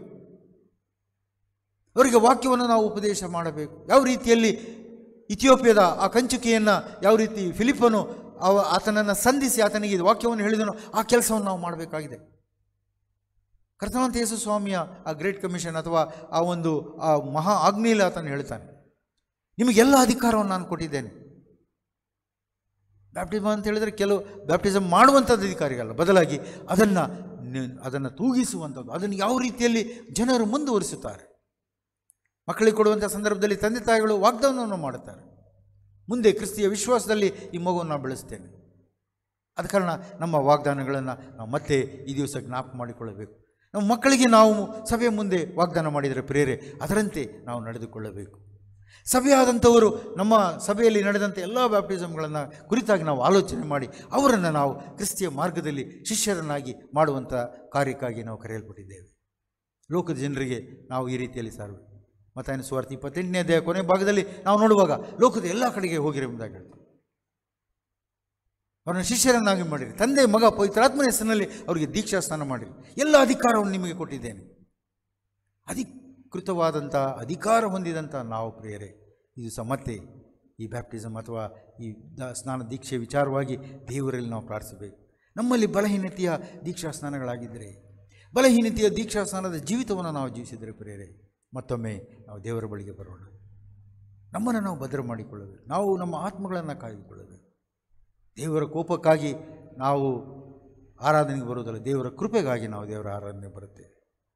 ಅವರಿಗೆ ವಾಕ್ಯವನ್ನು ನಾವು ಉಪದೇಶ ಮಾಡಬೇಕು ಯಾವ ರೀತಿಯಲ್ಲಿ ಇಥಿಯೋಪಿಯಾದ ಆ ಕಂಚುಕಿಯನ್ನು ಯಾವ ರೀತಿ ಫಿಲಿಪನು ಅವ ಆತನನ್ನು ಸಂಧಿಸಿ ಆತನಿಗೆ ಇದು ವಾಕ್ಯವನ್ನು ಹೇಳಿದನು ಆ ಕೆಲಸವನ್ನು ನಾವು ಮಾಡಬೇಕಾಗಿದೆ ಕರ್ತನಾಂತ ಯೇಸು ಸ್ವಾಮಿಯ ಆ ಗ್ರೇಟ್ ಕಮಿಷನ್ ಅಥವಾ ಆ ಒಂದು ಆ ಮಹಾ ಆಜ್ಞೆಯಲ್ಲಿ ಆತನು ಹೇಳ್ತಾನೆ ನಿಮಗೆಲ್ಲ ಅಧಿಕಾರವನ್ನು ನಾನು ಕೊಟ್ಟಿದ್ದೇನೆ ಬ್ಯಾಪ್ಟಿಸಮ್ ಅಂತ ಹೇಳಿದರೆ ಕೆಲವು ಬ್ಯಾಪ್ಟಿಸಮ್ ಮಾಡುವಂಥದ್ದು ಅಧಿಕಾರಿಗಲ್ಲ ಬದಲಾಗಿ ಅದನ್ನು ಅದನ್ನು ತೂಗಿಸುವಂಥದ್ದು ಅದನ್ನು ಯಾವ ರೀತಿಯಲ್ಲಿ ಜನರು ಮುಂದುವರಿಸುತ್ತಾರೆ ಮಕ್ಕಳಿಗೆ ಕೊಡುವಂಥ ಸಂದರ್ಭದಲ್ಲಿ ತಂದೆ ತಾಯಿಗಳು ವಾಗ್ದಾನವನ್ನು ಮಾಡುತ್ತಾರೆ ಮುಂದೆ ಕ್ರಿಸ್ತಿಯ ವಿಶ್ವಾಸದಲ್ಲಿ ಈ ಮಗುವನ್ನು ನಾವು ಬೆಳೆಸ್ತೇನೆ ಆದ ಕಾರಣ ನಮ್ಮ ವಾಗ್ದಾನಗಳನ್ನು ನಾವು ಮತ್ತೆ ಈ ದಿವಸ ಜ್ಞಾಪಕ ಮಾಡಿಕೊಳ್ಳಬೇಕು ನಮ್ಮ ಮಕ್ಕಳಿಗೆ ನಾವು ಸಭೆಯ ಮುಂದೆ ವಾಗ್ದಾನ ಮಾಡಿದರೆ ಪ್ರೇರೆ ಅದರಂತೆ ನಾವು ನಡೆದುಕೊಳ್ಳಬೇಕು ಸಭೆಯಾದಂಥವರು ನಮ್ಮ ಸಭೆಯಲ್ಲಿ ನಡೆದಂಥ ಎಲ್ಲ ಬ್ಯಾಪ್ಟಿಸಮ್ಗಳನ್ನು ಕುರಿತಾಗಿ ನಾವು ಆಲೋಚನೆ ಮಾಡಿ ಅವರನ್ನು ನಾವು ಕ್ರಿಸ್ತಿಯ ಮಾರ್ಗದಲ್ಲಿ ಶಿಷ್ಯರನ್ನಾಗಿ ಮಾಡುವಂಥ ಕಾರ್ಯಕ್ಕಾಗಿ ನಾವು ಕರೆಯಲ್ಪಟ್ಟಿದ್ದೇವೆ ಲೋಕದ ಜನರಿಗೆ ನಾವು ಈ ರೀತಿಯಲ್ಲಿ ಸಾರಬೇಕು ಮತ್ತಾಯನ ಸುವಾರ್ತೆ ಇಪ್ಪತ್ತೆಂಟನೇ ಅಧ್ಯಾಯ ಕೊನೆ ಭಾಗದಲ್ಲಿ ನಾವು ನೋಡುವಾಗ ಲೋಕದ ಎಲ್ಲ ಕಡೆಗೆ ಹೋಗಿರಿ ಎಂಬುದಾಗಿ ಹೇಳ್ತಾರೆ ಅವರನ್ನು ಶಿಷ್ಯರನ್ನಾಗಿ ಮಾಡಿರಿ ತಂದೆ ಮಗ ಪವಿತ್ರಾತ್ಮನ ಹೆಸರಿನಲ್ಲಿ ಅವರಿಗೆ ದೀಕ್ಷಾ ಸ್ನಾನ ಮಾಡಿರಿ ಎಲ್ಲ ಅಧಿಕಾರವನ್ನು ನಿಮಗೆ ಕೊಟ್ಟಿದ್ದೇನೆ ಅಧಿಕೃತವಾದಂಥ ಅಧಿಕಾರ ಹೊಂದಿದಂಥ ನಾವು ಪ್ರಿಯರೇ ಇದು ಸಹ ಮತ್ತೆ ಈ ಬ್ಯಾಪ್ಟಿಸಮ್ ಅಥವಾ ಈ ದ ಸ್ನಾನ ದೀಕ್ಷೆ ವಿಚಾರವಾಗಿ ದೇವರಲ್ಲಿ ನಾವು ಪ್ರಾರ್ಥಿಸಬೇಕು ನಮ್ಮಲ್ಲಿ ಬಲಹೀನತೆಯ ದೀಕ್ಷಾ ಸ್ನಾನಗಳಾಗಿದ್ದರೆ ಬಲಹೀನತೆಯ ದೀಕ್ಷಾ ಸ್ನಾನದ ಜೀವಿತವನ್ನು ನಾವು ಜೀವಿಸಿದರೆ ಪ್ರಿಯರೇ ಮತ್ತೊಮ್ಮೆ ನಾವು ದೇವರ ಬಳಿಗೆ ಬರೋಣ ನಮ್ಮನ್ನು ನಾವು ಭದ್ರ ಮಾಡಿಕೊಳ್ಳಬೇಕು ನಾವು ನಮ್ಮ ಆತ್ಮಗಳನ್ನು ಕಾಯ್ದುಕೊಳ್ಳಬೇಕು ದೇವರ ಕೋಪಕ್ಕಾಗಿ ನಾವು ಆರಾಧನೆಗೆ ಬರುವುದಲ್ಲ ದೇವರ ಕೃಪೆಗಾಗಿ ನಾವು ದೇವರ ಆರಾಧನೆ ಬರುತ್ತೇವೆ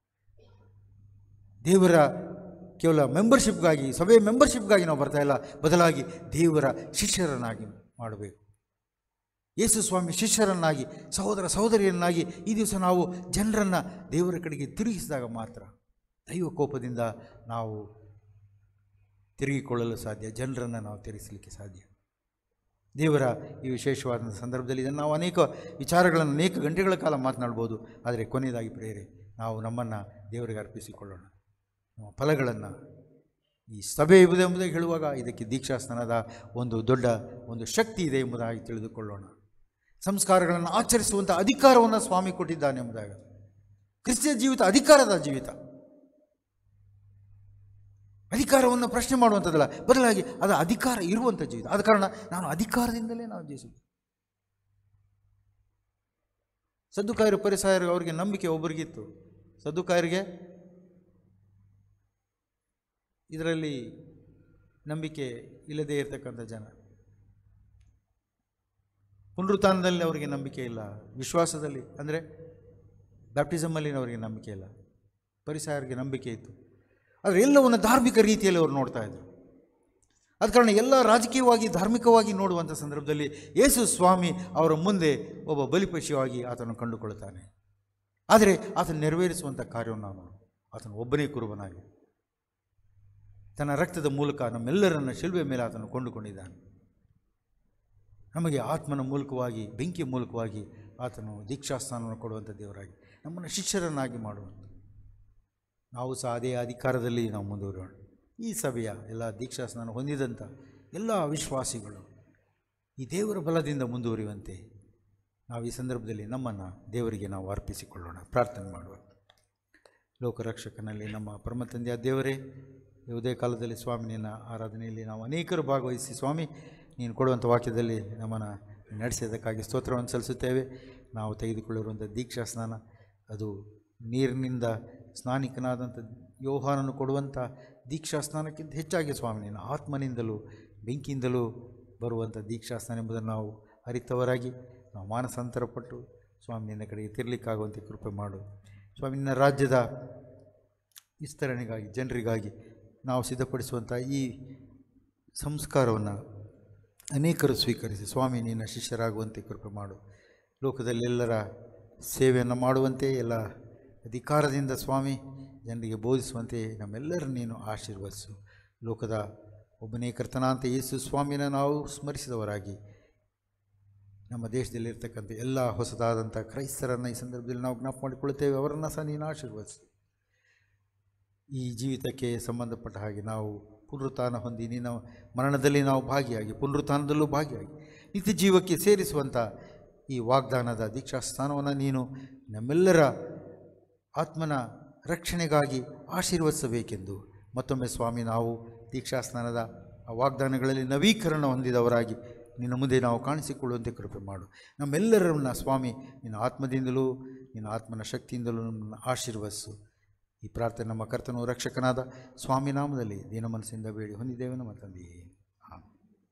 ದೇವರ ಕೇವಲ ಮೆಂಬರ್ಶಿಪ್ಗಾಗಿ ಸಭೆಯ ಮೆಂಬರ್ಶಿಪ್ಗಾಗಿ ನಾವು ಬರ್ತಾ ಇಲ್ಲ ಬದಲಾಗಿ ದೇವರ ಶಿಷ್ಯರನ್ನಾಗಿ ಮಾಡಬೇಕು ಯೇಸು ಸ್ವಾಮಿ ಶಿಷ್ಯರನ್ನಾಗಿ ಸಹೋದರ ಸಹೋದರಿಯನ್ನಾಗಿ ಈ ದಿವಸ ನಾವು ಜನರನ್ನು ದೇವರ ಕಡೆಗೆ ತಿರುಗಿಸಿದಾಗ ಮಾತ್ರ ದೈವ ಕೋಪದಿಂದ ನಾವು ತಿರುಗಿಕೊಳ್ಳಲು ಸಾಧ್ಯ ಜನರನ್ನು ನಾವು ತಿರುಗಿಸಲಿಕ್ಕೆ ಸಾಧ್ಯ ದೇವರ ಈ ವಿಶೇಷವಾದಂಥ ಸಂದರ್ಭದಲ್ಲಿ ಇದನ್ನು ನಾವು ಅನೇಕ ವಿಚಾರಗಳನ್ನು ಅನೇಕ ಗಂಟೆಗಳ ಕಾಲ ಮಾತನಾಡ್ಬೋದು ಆದರೆ ಕೊನೆಯದಾಗಿ ಪ್ರೇರೆ ನಾವು ನಮ್ಮನ್ನು ದೇವರಿಗೆ ಅರ್ಪಿಸಿಕೊಳ್ಳೋಣ ನಮ್ಮ ಫಲಗಳನ್ನು ಈ ಸಭೆ ಎಂಬುದೆಂಬುದಾಗಿ ಹೇಳುವಾಗ ಇದಕ್ಕೆ ದೀಕ್ಷಾಸ್ನಾನದ ಒಂದು ದೊಡ್ಡ ಒಂದು ಶಕ್ತಿ ಇದೆ ಎಂಬುದಾಗಿ ತಿಳಿದುಕೊಳ್ಳೋಣ ಸಂಸ್ಕಾರಗಳನ್ನು ಆಚರಿಸುವಂಥ ಅಧಿಕಾರವನ್ನು ಸ್ವಾಮಿ ಕೊಟ್ಟಿದ್ದಾನೆ ಎಂಬುದಾಗಿ ಕ್ರಿಸ್ತಿಯ ಜೀವಿತ ಅಧಿಕಾರದ ಜೀವಿತ ಅಧಿಕಾರವನ್ನು ಪ್ರಶ್ನೆ ಮಾಡುವಂಥದ್ದಲ್ಲ ಬದಲಾಗಿ ಅದು ಅಧಿಕಾರ ಇರುವಂಥ ಜೀವಿತ ಆದ ಕಾರಣ ನಾನು ಅಧಿಕಾರದಿಂದಲೇ ನಾವು ಜೀವಿಸುವುದು ಸದ್ದುಕಾಯರು ಪರಿಸಾಯರು ಅವರಿಗೆ ನಂಬಿಕೆ ಒಬ್ಬರಿಗಿತ್ತು ಸದ್ದುಕಾಯರಿಗೆ ಇದರಲ್ಲಿ ನಂಬಿಕೆ ಇಲ್ಲದೇ ಇರತಕ್ಕಂಥ ಜನ ಪುನರುತ್ಥಾನದಲ್ಲಿ ಅವರಿಗೆ ನಂಬಿಕೆ ಇಲ್ಲ ವಿಶ್ವಾಸದಲ್ಲಿ ಅಂದರೆ ಬ್ಯಾಪ್ಟಿಸಮಲ್ಲಿ ಅವರಿಗೆ ನಂಬಿಕೆ ಇಲ್ಲ ಪರಿಸಾಯರಿಗೆ ನಂಬಿಕೆ ಇತ್ತು ಆದರೆ ಎಲ್ಲವನ್ನು ಧಾರ್ಮಿಕ ರೀತಿಯಲ್ಲಿ ಅವರು ನೋಡ್ತಾ ಇದ್ರು ಆದ ಕಾರಣ ಎಲ್ಲ ರಾಜಕೀಯವಾಗಿ ಧಾರ್ಮಿಕವಾಗಿ ನೋಡುವಂಥ ಸಂದರ್ಭದಲ್ಲಿ ಯೇಸು ಸ್ವಾಮಿ ಅವರ ಮುಂದೆ ಒಬ್ಬ ಬಲಿಪಶುವಾಗಿ ಆತನು ಕಂಡುಕೊಳ್ಳುತ್ತಾನೆ ಆದರೆ ಆತನು ನೆರವೇರಿಸುವಂಥ ಕಾರ್ಯವನ್ನು ನಾವು ಆತನು ಒಬ್ಬನೇ ಕುರುಬನಾಗಿ ತನ್ನ ರಕ್ತದ ಮೂಲಕ ನಮ್ಮೆಲ್ಲರನ್ನ ಶಿಲ್ಬೆ ಮೇಲೆ ಆತನು ಕೊಂಡುಕೊಂಡಿದ್ದಾನೆ ನಮಗೆ ಆತ್ಮನ ಮೂಲಕವಾಗಿ ಬೆಂಕಿಯ ಮೂಲಕವಾಗಿ ಆತನು ದೀಕ್ಷಾಸ್ಥಾನವನ್ನು ಕೊಡುವಂಥ ದೇವರಾಗಿ ನಮ್ಮನ್ನು ಶಿಷ್ಯರನ್ನಾಗಿ ಮಾಡುವಂಥ ನಾವು ಸಹ ಅದೇ ಅಧಿಕಾರದಲ್ಲಿ ನಾವು ಮುಂದುವರಿಯೋಣ ಈ ಸಭೆಯ ಎಲ್ಲ ದೀಕ್ಷಾಸ್ನಾನ ಹೊಂದಿದಂಥ ಎಲ್ಲ ವಿಶ್ವಾಸಿಗಳು ಈ ದೇವರ ಬಲದಿಂದ ಮುಂದುವರಿಯುವಂತೆ ನಾವು ಈ ಸಂದರ್ಭದಲ್ಲಿ ನಮ್ಮನ್ನು ದೇವರಿಗೆ ನಾವು ಅರ್ಪಿಸಿಕೊಳ್ಳೋಣ ಪ್ರಾರ್ಥನೆ ಮಾಡುವ ಲೋಕರಕ್ಷಕನಲ್ಲಿ ನಮ್ಮ ಪರಮ ತಂದೆಯ ದೇವರೇ ಯಾವುದೇ ಕಾಲದಲ್ಲಿ ಸ್ವಾಮಿ ನಿನ್ನ ಆರಾಧನೆಯಲ್ಲಿ ನಾವು ಅನೇಕರು ಭಾಗವಹಿಸಿ ಸ್ವಾಮಿ ನೀನು ಕೊಡುವಂಥ ವಾಕ್ಯದಲ್ಲಿ ನಮ್ಮನ್ನು ನಡೆಸಿದ್ದಕ್ಕಾಗಿ ಸ್ತೋತ್ರವನ್ನು ಸಲ್ಲಿಸುತ್ತೇವೆ ನಾವು ತೆಗೆದುಕೊಳ್ಳಿರುವಂಥ ದೀಕ್ಷಾ ಸ್ನಾನ ಅದು ನೀರಿನಿಂದ ಸ್ನಾನಿಕನಾದಂಥ ಯೋಹಾನನ್ನು ಕೊಡುವಂಥ ದೀಕ್ಷಾ ಸ್ನಾನಕ್ಕಿಂತ ಹೆಚ್ಚಾಗಿ ಸ್ವಾಮಿ ನಿನ್ನ ಆತ್ಮನಿಂದಲೂ ಬೆಂಕಿಯಿಂದಲೂ ಬರುವಂಥ ದೀಕ್ಷಾ ಸ್ನಾನ ಎಂಬುದನ್ನು ನಾವು ಅರಿತವರಾಗಿ ನಾವು ಮಾನಸಾಂತರಪಟ್ಟು ಸ್ವಾಮಿ ನಿನ್ನ ಕಡೆಗೆ ತಿರ್ಲಿಕ್ಕಾಗುವಂತೆ ಕೃಪೆ ಮಾಡು ಸ್ವಾಮಿ ನಿನ್ನ ರಾಜ್ಯದ ವಿಸ್ತರಣೆಗಾಗಿ ಜನರಿಗಾಗಿ ನಾವು ಸಿದ್ಧಪಡಿಸುವಂಥ ಈ ಸಂಸ್ಕಾರವನ್ನು ಅನೇಕರು ಸ್ವೀಕರಿಸಿ ಸ್ವಾಮಿ ನಿನ್ನ ಶಿಷ್ಯರಾಗುವಂತೆ ಕೃಪೆ ಮಾಡು ಲೋಕದಲ್ಲೆಲ್ಲರ ಸೇವೆಯನ್ನು ಮಾಡುವಂತೆ ಎಲ್ಲ ಅಧಿಕಾರದಿಂದ ಸ್ವಾಮಿ ಜನರಿಗೆ ಬೋಧಿಸುವಂತೆ ನಮ್ಮೆಲ್ಲರ ನೀನು ಆಶೀರ್ವದಿಸು ಲೋಕದ ಒಬ್ಬನೇ ಕರ್ತನಾಂತ ಯೇಸು ಸ್ವಾಮಿನ ನಾವು ಸ್ಮರಿಸಿದವರಾಗಿ ನಮ್ಮ ದೇಶದಲ್ಲಿರ್ತಕ್ಕಂಥ ಎಲ್ಲ ಹೊಸದಾದಂಥ ಕ್ರೈಸ್ತರನ್ನು ಈ ಸಂದರ್ಭದಲ್ಲಿ ನಾವು ಜ್ಞಾಪ ಮಾಡಿಕೊಳ್ಳುತ್ತೇವೆ ಅವರನ್ನು ಸಹ ನೀನು ಆಶೀರ್ವದಿಸು ಈ ಜೀವಿತಕ್ಕೆ ಸಂಬಂಧಪಟ್ಟ ಹಾಗೆ ನಾವು ಪುನರುತ್ಥಾನ ಹೊಂದಿ ನಿನ್ನ ಮರಣದಲ್ಲಿ ನಾವು ಭಾಗಿಯಾಗಿ ಪುನರುತ್ಥಾನದಲ್ಲೂ ಭಾಗಿಯಾಗಿ ನಿತ್ಯ ಜೀವಕ್ಕೆ ಸೇರಿಸುವಂಥ ಈ ವಾಗ್ದಾನದ ದೀಕ್ಷಾಸ್ಥಾನವನ್ನು ನೀನು ನಮ್ಮೆಲ್ಲರ ಆತ್ಮನ ರಕ್ಷಣೆಗಾಗಿ ಆಶೀರ್ವದಿಸಬೇಕೆಂದು ಮತ್ತೊಮ್ಮೆ ಸ್ವಾಮಿ ನಾವು ದೀಕ್ಷಾಸ್ನಾನದ ಆ ವಾಗ್ದಾನಗಳಲ್ಲಿ ನವೀಕರಣ ಹೊಂದಿದವರಾಗಿ ನಿನ್ನ ಮುಂದೆ ನಾವು ಕಾಣಿಸಿಕೊಳ್ಳುವಂತೆ ಕೃಪೆ ಮಾಡು ನಮ್ಮೆಲ್ಲರನ್ನ ಸ್ವಾಮಿ ನಿನ್ನ ಆತ್ಮದಿಂದಲೂ ನಿನ್ನ ಆತ್ಮನ ಶಕ್ತಿಯಿಂದಲೂ ನಮ್ಮನ್ನು ಆಶೀರ್ವದಿಸು ಈ ಪ್ರಾರ್ಥನೆ ನಮ್ಮ ಕರ್ತನು ರಕ್ಷಕನಾದ ಸ್ವಾಮಿ ನಾಮದಲ್ಲಿ ದೀನ ಮನಸ್ಸಿಂದ ಬೇಡಿ ಹೊಂದಿದ್ದೇವೆ ನಮ್ಮ ತಂದೆಯೇ ಆಮೆನ್.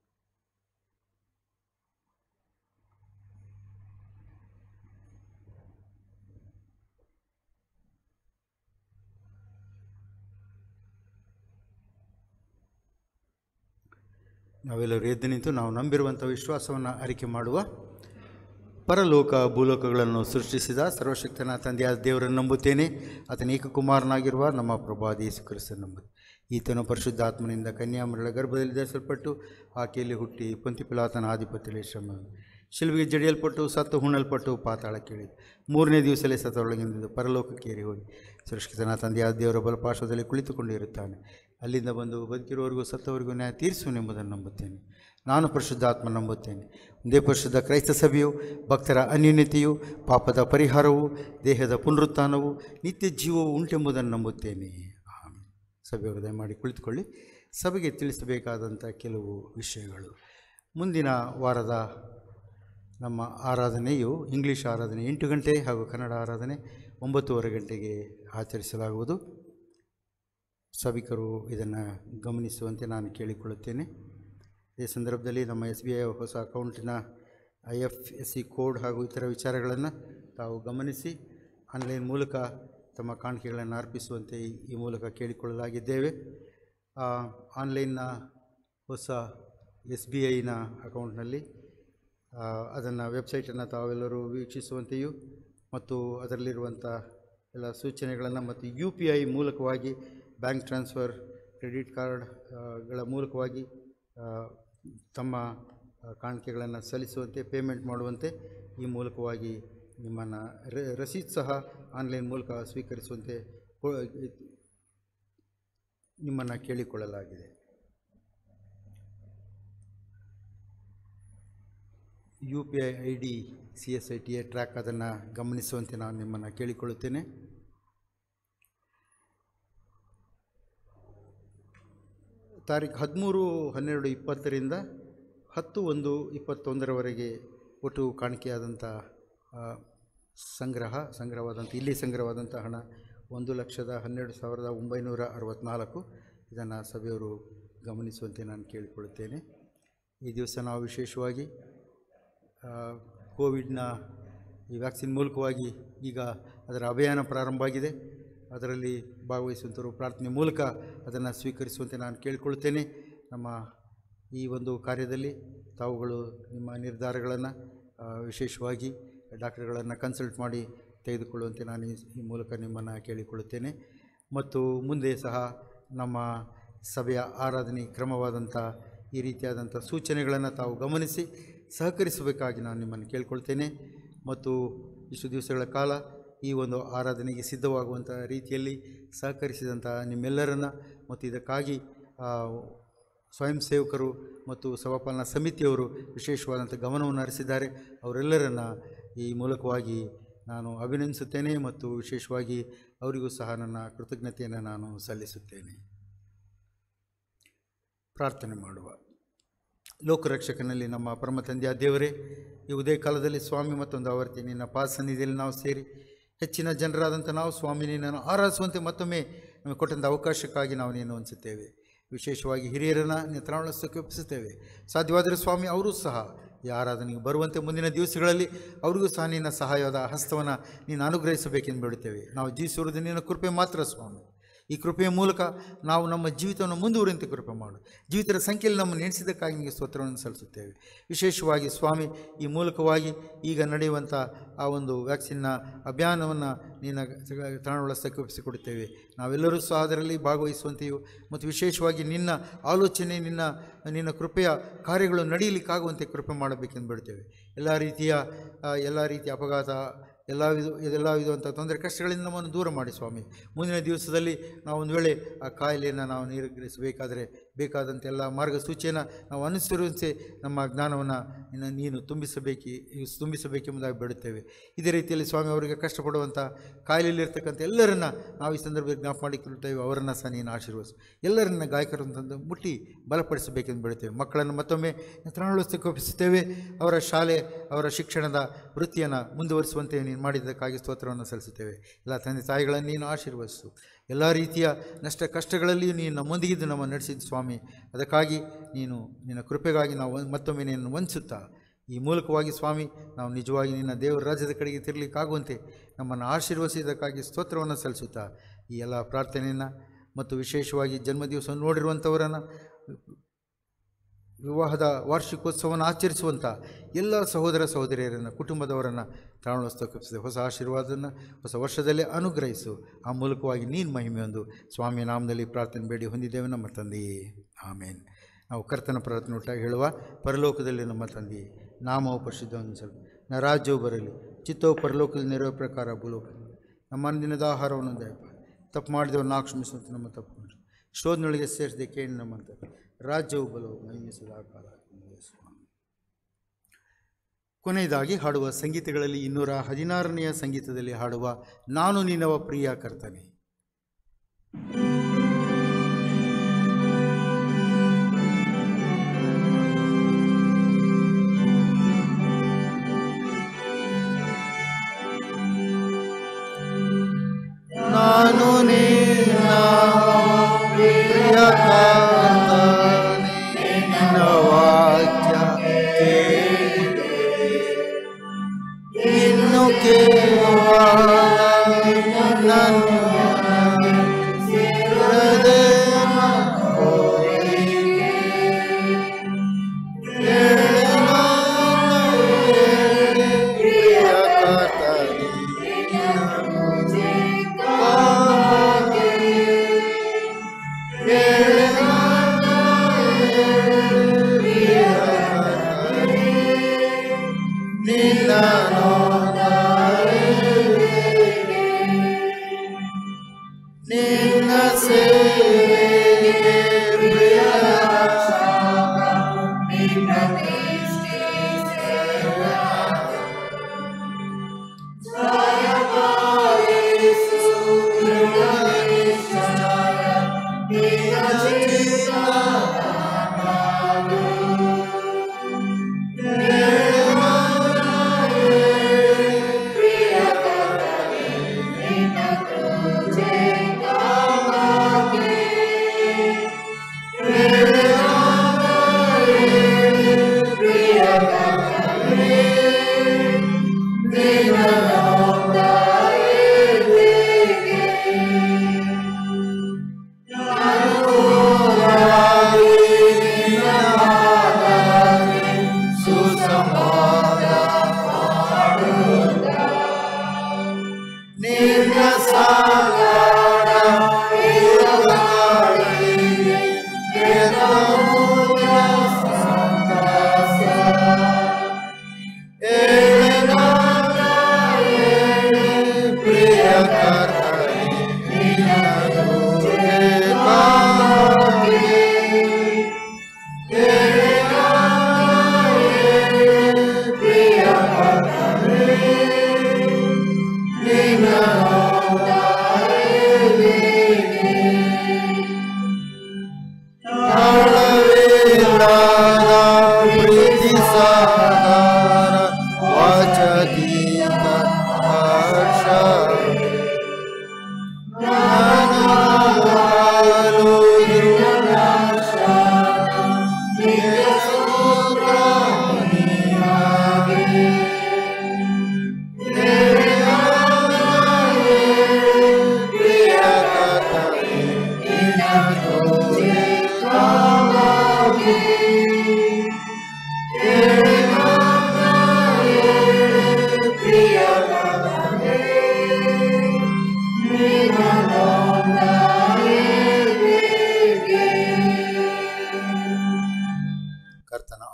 ನಾವೆಲ್ಲರೂ ಎದ್ದು ನಿಂತು ನಾವು ನಂಬಿರುವಂಥ ವಿಶ್ವಾಸವನ್ನು ಅರಿಕೆ ಮಾಡುವ ಪರಲೋಕ ಭೂಲೋಕಗಳನ್ನು ಸೃಷ್ಟಿಸಿದ ಸರ್ವಶಕ್ತನ ತಂದೆಯಾದ ದೇವರನ್ನು ನಂಬುತ್ತೇನೆ ಆತನ ಏಕಕುಮಾರನಾಗಿರುವ ನಮ್ಮ ಪ್ರಭಾದ ಯೇಸು ಕ್ರಿಸ್ತನ ನಂಬುತ್ತೆ ಈತನು ಪರಿಶುದ್ಧಾತ್ಮನಿಂದ ಕನ್ಯಾಮರಳ ಗರ್ಭದಲ್ಲಿ ಧರಿಸಲ್ಪಟ್ಟು ಆಕೆಯಲ್ಲಿ ಹುಟ್ಟಿ ಪಂತಿಪಿಲಾತನ ಆಧಿಪತ್ಯದಲ್ಲಿ ಶ್ರಮ ಶಿಲ್ವಿಗೆ ಜಡಿಯಲ್ಪಟ್ಟು ಸತ್ತು ಹುಣ್ಣಲ್ಪಟ್ಟು ಪಾತಾಳ ಕೇಳಿದ ಮೂರನೇ ದಿವಸಲೇ ಸತ್ತೊಳಗಿಂದ ಪರಲೋಕಕ್ಕೆ ಏರಿ ಹೋಗಿ ಸುರಕ್ಷಿತನ ತಂದೆಯಾದ ದೇವರ ಬಲಪಾರ್ಶ್ವದಲ್ಲಿ ಕುಳಿತುಕೊಂಡಿರುತ್ತಾನೆ ಅಲ್ಲಿಂದ ಬಂದು ಬದುಕಿರುವವರಿಗೂ ಸತ್ತವರಿಗೂ ನ್ಯಾಯ ತೀರಿಸುವನೆಂಬುದನ್ನು ನಂಬುತ್ತೇನೆ ನಾನು ಪರಿಶುದ್ಧಾತ್ಮ ನಂಬುತ್ತೇನೆ ಒಂದೇ ಪರಿಶುದ್ಧ ಕ್ರೈಸ್ತ ಸಭೆಯು ಭಕ್ತರ ಅನ್ಯೂನ್ಯತೆಯು ಪಾಪದ ಪರಿಹಾರವು ದೇಹದ ಪುನರುತ್ಥಾನವು ನಿತ್ಯ ಜೀವವು ಉಂಟೆಂಬುದನ್ನು ನಂಬುತ್ತೇನೆ ಆಮೇಲೆ ಸಭೆಯವರು ದಯಮಾಡಿ ಕುಳಿತುಕೊಳ್ಳಿ ಸಭೆಗೆ ತಿಳಿಸಬೇಕಾದಂಥ ಕೆಲವು ವಿಷಯಗಳು ಮುಂದಿನ ವಾರದ ನಮ್ಮ ಆರಾಧನೆಯು ಇಂಗ್ಲೀಷ್ ಆರಾಧನೆ ಎಂಟು ಗಂಟೆ ಹಾಗೂ ಕನ್ನಡ ಆರಾಧನೆ ಒಂಬತ್ತುವರೆ ಗಂಟೆಗೆ ಆಚರಿಸಲಾಗುವುದು ಸಭಿಕರು ಇದನ್ನು ಗಮನಿಸುವಂತೆ ನಾನು ಕೇಳಿಕೊಳ್ಳುತ್ತೇನೆ ಈ ಸಂದರ್ಭದಲ್ಲಿ ನಮ್ಮ ಎಸ್ ಬಿ ಐ ಹೊಸ ಅಕೌಂಟಿನ I F S C code ಹಾಗೂ ಇತರ ವಿಚಾರಗಳನ್ನು ತಾವು ಗಮನಿಸಿ ಆನ್ಲೈನ್ ಮೂಲಕ ತಮ್ಮ ಕಾಣಿಕೆಗಳನ್ನು ಅರ್ಪಿಸುವಂತೆ ಈ- ಈ ಮೂಲಕ ಕೇಳಿಕೊಳ್ಳಲಾಗಿದ್ದೇವೆ ಆ, ಆನ್ಲೈನ್ನ ಹೊಸ ಎಸ್ ಬಿ ಐನ ಅಕೌಂಟ್ನಲ್ಲಿ ಅದನ್ನು ವೆಬ್ಸೈಟನ್ನು ತಾವೆಲ್ಲರೂ ವೀಕ್ಷಿಸುವಂತೆಯೂ ಮತ್ತು ಅದರಲ್ಲಿರುವಂಥ ಎಲ್ಲ ಸೂಚನೆಗಳನ್ನು ಮತ್ತು ಯು ಪಿ ಐ ಮೂಲಕವಾಗಿ ಬ್ಯಾಂಕ್ ಟ್ರಾನ್ಸ್ಫರ್ ಕ್ರೆಡಿಟ್ ಕಾರ್ಡ್ ಆ, ಗಳ ಮೂಲಕವಾಗಿ ಆ, ತಮ್ಮ ಆ, ಕಾಣಿಕೆಗಳನ್ನು ಸಲ್ಲಿಸುವಂತೆ ಪೇಮೆಂಟ್ ಮಾಡುವಂತೆ ಈ ಮೂಲಕವಾಗಿ ನಿಮ್ಮನ್ನು ರ- ರಸೀದ್ ಸಹ ಆನ್ಲೈನ್ ಮೂಲಕ ಸ್ವೀಕರಿಸುವಂತೆ ಕೊ- ನಿಮ್ಮನ್ನು ಕೇಳಿಕೊಳ್ಳಲಾಗಿದೆ U P I I D C S I T A track ಅದನ್ನು ಗಮನಿಸುವಂತೆ ನಾನು ನಿಮ್ಮನ್ನು ಕೇಳಿಕೊಳ್ಳುತ್ತೇನೆ ತಾರೀಖು ಹದಿಮೂರು ಹನ್ನೆರಡು ಇಪ್ಪತ್ತರಿಂದ ಹತ್ತು ಒಂದು ಇಪ್ಪತ್ತೊಂದರವರೆಗೆ ಒಟ್ಟು ಕಾಣಿಕೆಯಾದಂಥ ಆ, ಸಂಗ್ರಹ ಸಂಗ್ರಹವಾದಂಥ ಇಲ್ಲಿ ಸಂಗ್ರಹವಾದಂಥ ಹಣ ಒಂದು ಲಕ್ಷದ ಹನ್ನೆರಡು ಸಾವಿರದ ಒಂಬೈನೂರ ಅರವತ್ತ್ನಾಲ್ಕು ಇದನ್ನು ಸಭೆಯವರು ಗಮನಿಸುವಂತೆ ನಾನು ಕೇಳಿಕೊಳ್ಳುತ್ತೇನೆ ಈ ದಿವಸ ನಾವು ವಿಶೇಷವಾಗಿ ಆ, ಕೋವಿಡ್ನ ಈ ವ್ಯಾಕ್ಸಿನ್ ಮೂಲಕವಾಗಿ ಈಗ ಅದರ ಅಭಿಯಾನ ಪ್ರಾರಂಭ ಆಗಿದೆ ಅದರಲ್ಲಿ ಭಾಗವಹಿಸುವಂಥವರು ಪ್ರಾರ್ಥನೆ ಮೂಲಕ ಅದನ್ನು ಸ್ವೀಕರಿಸುವಂತೆ ನಾನು ಕೇಳಿಕೊಳ್ಳುತ್ತೇನೆ ನಮ್ಮ ಈ ಒಂದು ಕಾರ್ಯದಲ್ಲಿ ತಾವುಗಳು ನಿಮ್ಮ ನಿರ್ಧಾರಗಳನ್ನು ಆ, ವಿಶೇಷವಾಗಿ ಡಾಕ್ಟರ್ಗಳನ್ನು ಕನ್ಸಲ್ಟ್ ಮಾಡಿ ತೆಗೆದುಕೊಳ್ಳುವಂತೆ ನಾನು ಈ- ಈ ಮೂಲಕ ನಿಮ್ಮನ್ನು ಕೇಳಿಕೊಳ್ಳುತ್ತೇನೆ ಮತ್ತು ಮುಂದೆ ಸಹ ನಮ್ಮ ಸಭೆಯ ಆರಾಧನೆ ಕ್ರಮವಾದಂಥ ಈ ರೀತಿಯಾದಂಥ ಸೂಚನೆಗಳನ್ನು ತಾವು ಗಮನಿಸಿ ಸಹಕರಿಸಬೇಕಾಗಿ ನಾನು ನಿಮ್ಮನ್ನು ಕೇಳ್ಕೊಳ್ತೇನೆ ಮತ್ತು ಇಷ್ಟು ದಿವಸಗಳ ಕಾಲ ಈ ಒಂದು ಆರಾಧನೆಗೆ ಸಿದ್ಧವಾಗುವಂಥ ರೀತಿಯಲ್ಲಿ ಸಹಕರಿಸಿದಂಥ ನಿಮ್ಮೆಲ್ಲರನ್ನು ಮತ್ತು ಇದಕ್ಕಾಗಿ ಆ, ಸ್ವಯಂ ಸೇವಕರು ಮತ್ತು ಸಭಾಪಾಲನಾ ಸಮಿತಿಯವರು ವಿಶೇಷವಾದಂಥ ಗಮನವನ್ನು ಹರಿಸಿದ್ದಾರೆ ಅವರೆಲ್ಲರನ್ನು ಈ ಮೂಲಕವಾಗಿ ನಾನು ಅಭಿನಂದಿಸುತ್ತೇನೆ ಮತ್ತು ವಿಶೇಷವಾಗಿ ಅವರಿಗೂ ಸಹ ನನ್ನ ಕೃತಜ್ಞತೆಯನ್ನು ನಾನು ಸಲ್ಲಿಸುತ್ತೇನೆ ಪ್ರಾರ್ಥನೆ ಮಾಡುವ ಲೋಕರಕ್ಷಕನಲ್ಲಿ ನಮ್ಮ ಪರಮ ತಂದೆಯ ದೇವರೇ ಈ ಉದಯ ಕಾಲದಲ್ಲಿ ಸ್ವಾಮಿ ಮತ್ತೊಂದು ಆವರ್ತಿ ನಿನ್ನ ಪಾದ ಸನ್ನಿಧಿಯಲ್ಲಿ ನಾವು ಸೇರಿ ಹೆಚ್ಚಿನ ಜನರಾದಂಥ ನಾವು ಸ್ವಾಮಿ ನಿನ್ನನ್ನು ಆರಾಧಿಸುವಂತೆ ಮತ್ತೊಮ್ಮೆ ನಮಗೆ ಕೊಟ್ಟಂಥ ಅವಕಾಶಕ್ಕಾಗಿ ನಾವು ನೀನು ಹೊಂದಿಸುತ್ತೇವೆ ವಿಶೇಷವಾಗಿ ಹಿರಿಯರನ್ನು ನಿತ್ರಾವಣಕ್ಕೆ ಒಪ್ಪಿಸುತ್ತೇವೆ ಸಾಧ್ಯವಾದರೆ ಸ್ವಾಮಿ ಅವರೂ ಸಹ ಈ ಆರಾಧನೆಗೆ ಬರುವಂತೆ ಮುಂದಿನ ದಿವಸಗಳಲ್ಲಿ ಅವರಿಗೂ ಸಹ ನಿನ್ನ ಸಹಾಯವಾದ ಹಸ್ತವನ್ನು ನೀನು ಅನುಗ್ರಹಿಸಬೇಕೆಂದು ಬೇಡುತ್ತೇವೆ ನಾವು ಜೀವಿಸಿರುವುದು ನಿನ್ನ ಕೃಪೆ ಮಾತ್ರ ಸ್ವಾಮಿ ಈ ಕೃಪೆಯ ಮೂಲಕ ನಾವು ನಮ್ಮ ಜೀವಿತವನ್ನು ಮುಂದುವರಿಯಂತೆ ಕೃಪೆ ಮಾಡು ಜೀವಿತರ ಸಂಖ್ಯೆಯಲ್ಲಿ ನಮ್ಮನ್ನು ನೆನೆಸಿದ್ದಕ್ಕಾಗಿ ನಿಮಗೆ ಸ್ತೋತ್ರವನ್ನು ಸಲ್ಲಿಸುತ್ತೇವೆ ವಿಶೇಷವಾಗಿ ಸ್ವಾಮಿ ಈ ಮೂಲಕವಾಗಿ ಈಗ ನಡೆಯುವಂಥ ಆ ಒಂದು ವ್ಯಾಕ್ಸಿನ್ನ ಅಭಿಯಾನವನ್ನು ನಿನ್ನ ತಾಣವಳಸ್ತಕ್ಕೆ ಒಪ್ಪಿಸಿಕೊಡುತ್ತೇವೆ ನಾವೆಲ್ಲರೂ ಸಹ ಅದರಲ್ಲಿ ಭಾಗವಹಿಸುವಂತೆಯೂ ಮತ್ತು ವಿಶೇಷವಾಗಿ ನಿನ್ನ ಆಲೋಚನೆ ನಿನ್ನ ನಿನ್ನ ಕೃಪೆಯ ಕಾರ್ಯಗಳು ನಡೆಯಲಿಕ್ಕಾಗುವಂತೆ ಕೃಪೆ ಮಾಡಬೇಕೆಂದು ಬಿಡ್ತೇವೆ ಎಲ್ಲ ರೀತಿಯ ಆ, ಎಲ್ಲ ರೀತಿಯ ಅಪಘಾತ ಎಲ್ಲ ವಿಧ ಎಲ್ಲ ವಿಧವಂಥ ತೊಂದರೆ ಕಷ್ಟಗಳಿಂದ ನಮ್ಮನ್ನು ದೂರ ಮಾಡಿ ಸ್ವಾಮಿ ಮುಂದಿನ ದಿವಸದಲ್ಲಿ ನಾವು ಒಂದು ವೇಳೆ ಆ ಕಾಯಿಲೆಯನ್ನು ನಾವು ನಿಗ್ರಹಿಸಬೇಕಾದರೆ ಬೇಕಾದಂಥ ಎಲ್ಲ ಮಾರ್ಗಸೂಚಿಯನ್ನು ನಾವು ಅನುಸರಿಸಿ ನಮ್ಮ ಜ್ಞಾನವನ್ನು ಇನ್ನು ನೀನು ತುಂಬಿಸಬೇಕಿ ತುಂಬಿಸಬೇಕೆಂಬುದಾಗಿ ಬೇಡುತ್ತೇವೆ ಇದೇ ರೀತಿಯಲ್ಲಿ ಸ್ವಾಮಿ ಅವರಿಗೆ ಕಷ್ಟಪಡುವಂಥ ಕಾಯಿಲೆಯಲ್ಲಿರ್ತಕ್ಕಂಥ ಎಲ್ಲರನ್ನ ನಾವು ಈ ಸಂದರ್ಭದಲ್ಲಿ ಜ್ಞಾಪ ಮಾಡಿಕೊಳ್ಳುತ್ತೇವೆ ಅವರನ್ನು ಸಹ ನೀನು ಆಶೀರ್ವದಿಸು ಎಲ್ಲರನ್ನ ಗಾಯಕರನ್ನು ತಂದು ಮುಟ್ಟಿ ಬಲಪಡಿಸಬೇಕೆಂದು ಬೇಡುತ್ತೇವೆ ಮಕ್ಕಳನ್ನು ಮತ್ತೊಮ್ಮೆ ತೃಣವಸ್ಥೆಗೆ ಒಪ್ಪಿಸುತ್ತೇವೆ ಅವರ ಶಾಲೆ ಅವರ ಶಿಕ್ಷಣದ ವೃತ್ತಿಯನ್ನು ಮುಂದುವರಿಸುವಂತೆ ನೀನು ಮಾಡಿದ್ದಕ್ಕಾಗಿ ಸ್ತೋತ್ರವನ್ನು ಸಲ್ಲಿಸುತ್ತೇವೆ ಎಲ್ಲ ತಂದೆ ತಾಯಿಗಳನ್ನು ನೀನು ಆಶೀರ್ವದಿಸು ಎಲ್ಲ ರೀತಿಯ ನಷ್ಟ ಕಷ್ಟಗಳಲ್ಲಿಯೂ ನೀನು ನಮ್ಮೊಂದಿಗಿದ್ದು ನಮ್ಮ ನಡೆಸಿದ್ದು ಸ್ವಾಮಿ ಅದಕ್ಕಾಗಿ ನೀನು ನಿನ್ನ ಕೃಪೆಗಾಗಿ ನಾವು ಮತ್ತೊಮ್ಮೆ ನಿನ್ನನ್ನು ವಂದಿಸುತ್ತಾ ಈ ಮೂಲಕವಾಗಿ ಸ್ವಾಮಿ ನಾವು ನಿಜವಾಗಿ ನಿನ್ನ ದೇವರ ರಾಜ್ಯದ ಕಡೆಗೆ ತಿರಲಿಕ್ಕಾಗುವಂತೆ ನಮ್ಮನ್ನು ಆಶೀರ್ವದಿಸಿದ್ದಕ್ಕಾಗಿ ಸ್ತೋತ್ರವನ್ನು ಸಲ್ಲಿಸುತ್ತಾ ಈ ಎಲ್ಲ ಪ್ರಾರ್ಥನೆಯನ್ನು ಮತ್ತು ವಿಶೇಷವಾಗಿ ಜನ್ಮದಿವಸವನ್ನು ನೋಡಿರುವಂಥವರನ್ನು ವಿವಾಹದ ವಾರ್ಷಿಕೋತ್ಸವವನ್ನು ಆಚರಿಸುವಂಥ ಎಲ್ಲ ಸಹೋದರ ಸಹೋದರಿಯರನ್ನು ಕುಟುಂಬದವರನ್ನು ತಾಣವಸ್ತುಕಿಸಿದೆ ಹೊಸ ಆಶೀರ್ವಾದವನ್ನು ಹೊಸ ವರ್ಷದಲ್ಲೇ ಅನುಗ್ರಹಿಸು ಆ ಮೂಲಕವಾಗಿ ನೀನು ಮಹಿಮೆ ಒಂದು ಸ್ವಾಮಿಯ ನಾಮದಲ್ಲಿ ಪ್ರಾರ್ಥನೆ ಬೇಡಿ ಹೊಂದಿದ್ದೇವೆ ನಮ್ಮ ತಂದೆಯೇ ಆಮೇನ್ ನಾವು ಕರ್ತನ ಪ್ರಾರ್ಥನೆ ಒಟ್ಟಾಗಿ ಹೇಳುವ ಪರಲೋಕದಲ್ಲಿ ನಮ್ಮ ತಂದೆಯೇ ನಾಮವು ಪರಿಶುದ್ಧವನ್ನು ಸ್ವಲ್ಪ ನ ರಾಜ್ಯವು ಬರಲಿ ಚಿತ್ತವು ಪರಲೋಕದಲ್ಲಿ ನೆರವ ಪ್ರಕಾರ ಭೂಲೋಕ ನಮ್ಮ ಅಂದಿನದ ಆಹಾರವನ್ನು ದಯಪ ತಪ್ಪು ಮಾಡಿದವರು ನಾವು ಕ್ಷಮಿಸುವಂತೆ ನಮ್ಮ ತಪ್ಪು ಮಾಡಿ ಶೋಧನೊಳಗೆ ಸೇರಿಸಿದೆ ಕೇಳಿ ನಮ್ಮಂತ ರಾಜ್ಯವು ಬಲವು ಮಹಿಮಿಸದ ಕಾಲ ಸ್ವಾಮಿ ಕೊನೆಯದಾಗಿ ಹಾಡುವ ಸಂಗೀತಗಳಲ್ಲಿ ಇನ್ನೂರ ಹದಿನಾರನೆಯ ಸಂಗೀತದಲ್ಲಿ ಹಾಡುವ ನಾನು ನಿನ್ನವ ಪ್ರಿಯ ಕರ್ತನೆ ನಾನು ನಿನ್ನ ಪ್ರಿಯ ಕರ್ತನೆ, ನಿನ್ನ ವಾಕ್ಯ ಕೇಳಿದೆ. ಇನ್ನು ಕೇವಲ ನನ್ನನ್ನು ಸೇರದೆ ಕೋರಿಕೆ. ಹೇಳು ನನ್ನ ಹೇಳಿ ಪ್ರಿಯ ಕರ್ತನೆ, ನಿನ್ನ ಸೇವೆಗೆ ಪ್ರಿಯ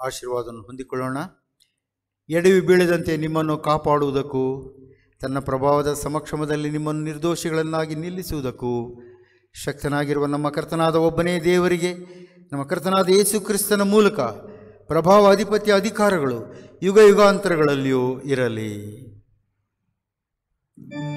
ಆಶೀರ್ವಾದವನ್ನು ಹೊಂದಿಕೊಳ್ಳೋಣ ಎಡವಿ ಬೀಳದಂತೆ ನಿಮ್ಮನ್ನು ಕಾಪಾಡುವುದಕ್ಕೂ ತನ್ನ ಪ್ರಭಾವದ ಸಮಕ್ಷಮದಲ್ಲಿ ನಿಮ್ಮನ್ನು ನಿರ್ದೋಷಿಗಳನ್ನಾಗಿ ನಿಲ್ಲಿಸುವುದಕ್ಕೂ ಶಕ್ತನಾಗಿರುವ ನಮ್ಮ ಕರ್ತನಾದ ಒಬ್ಬನೇ ದೇವರಿಗೆ ನಮ್ಮ ಕರ್ತನಾದ ಯೇಸು ಕ್ರಿಸ್ತನ ಮೂಲಕ ಪ್ರಭಾವ ಅಧಿಪತ್ಯ ಅಧಿಕಾರಗಳು ಯುಗ ಯುಗಾಂತರಗಳಲ್ಲಿಯೂ ಇರಲಿ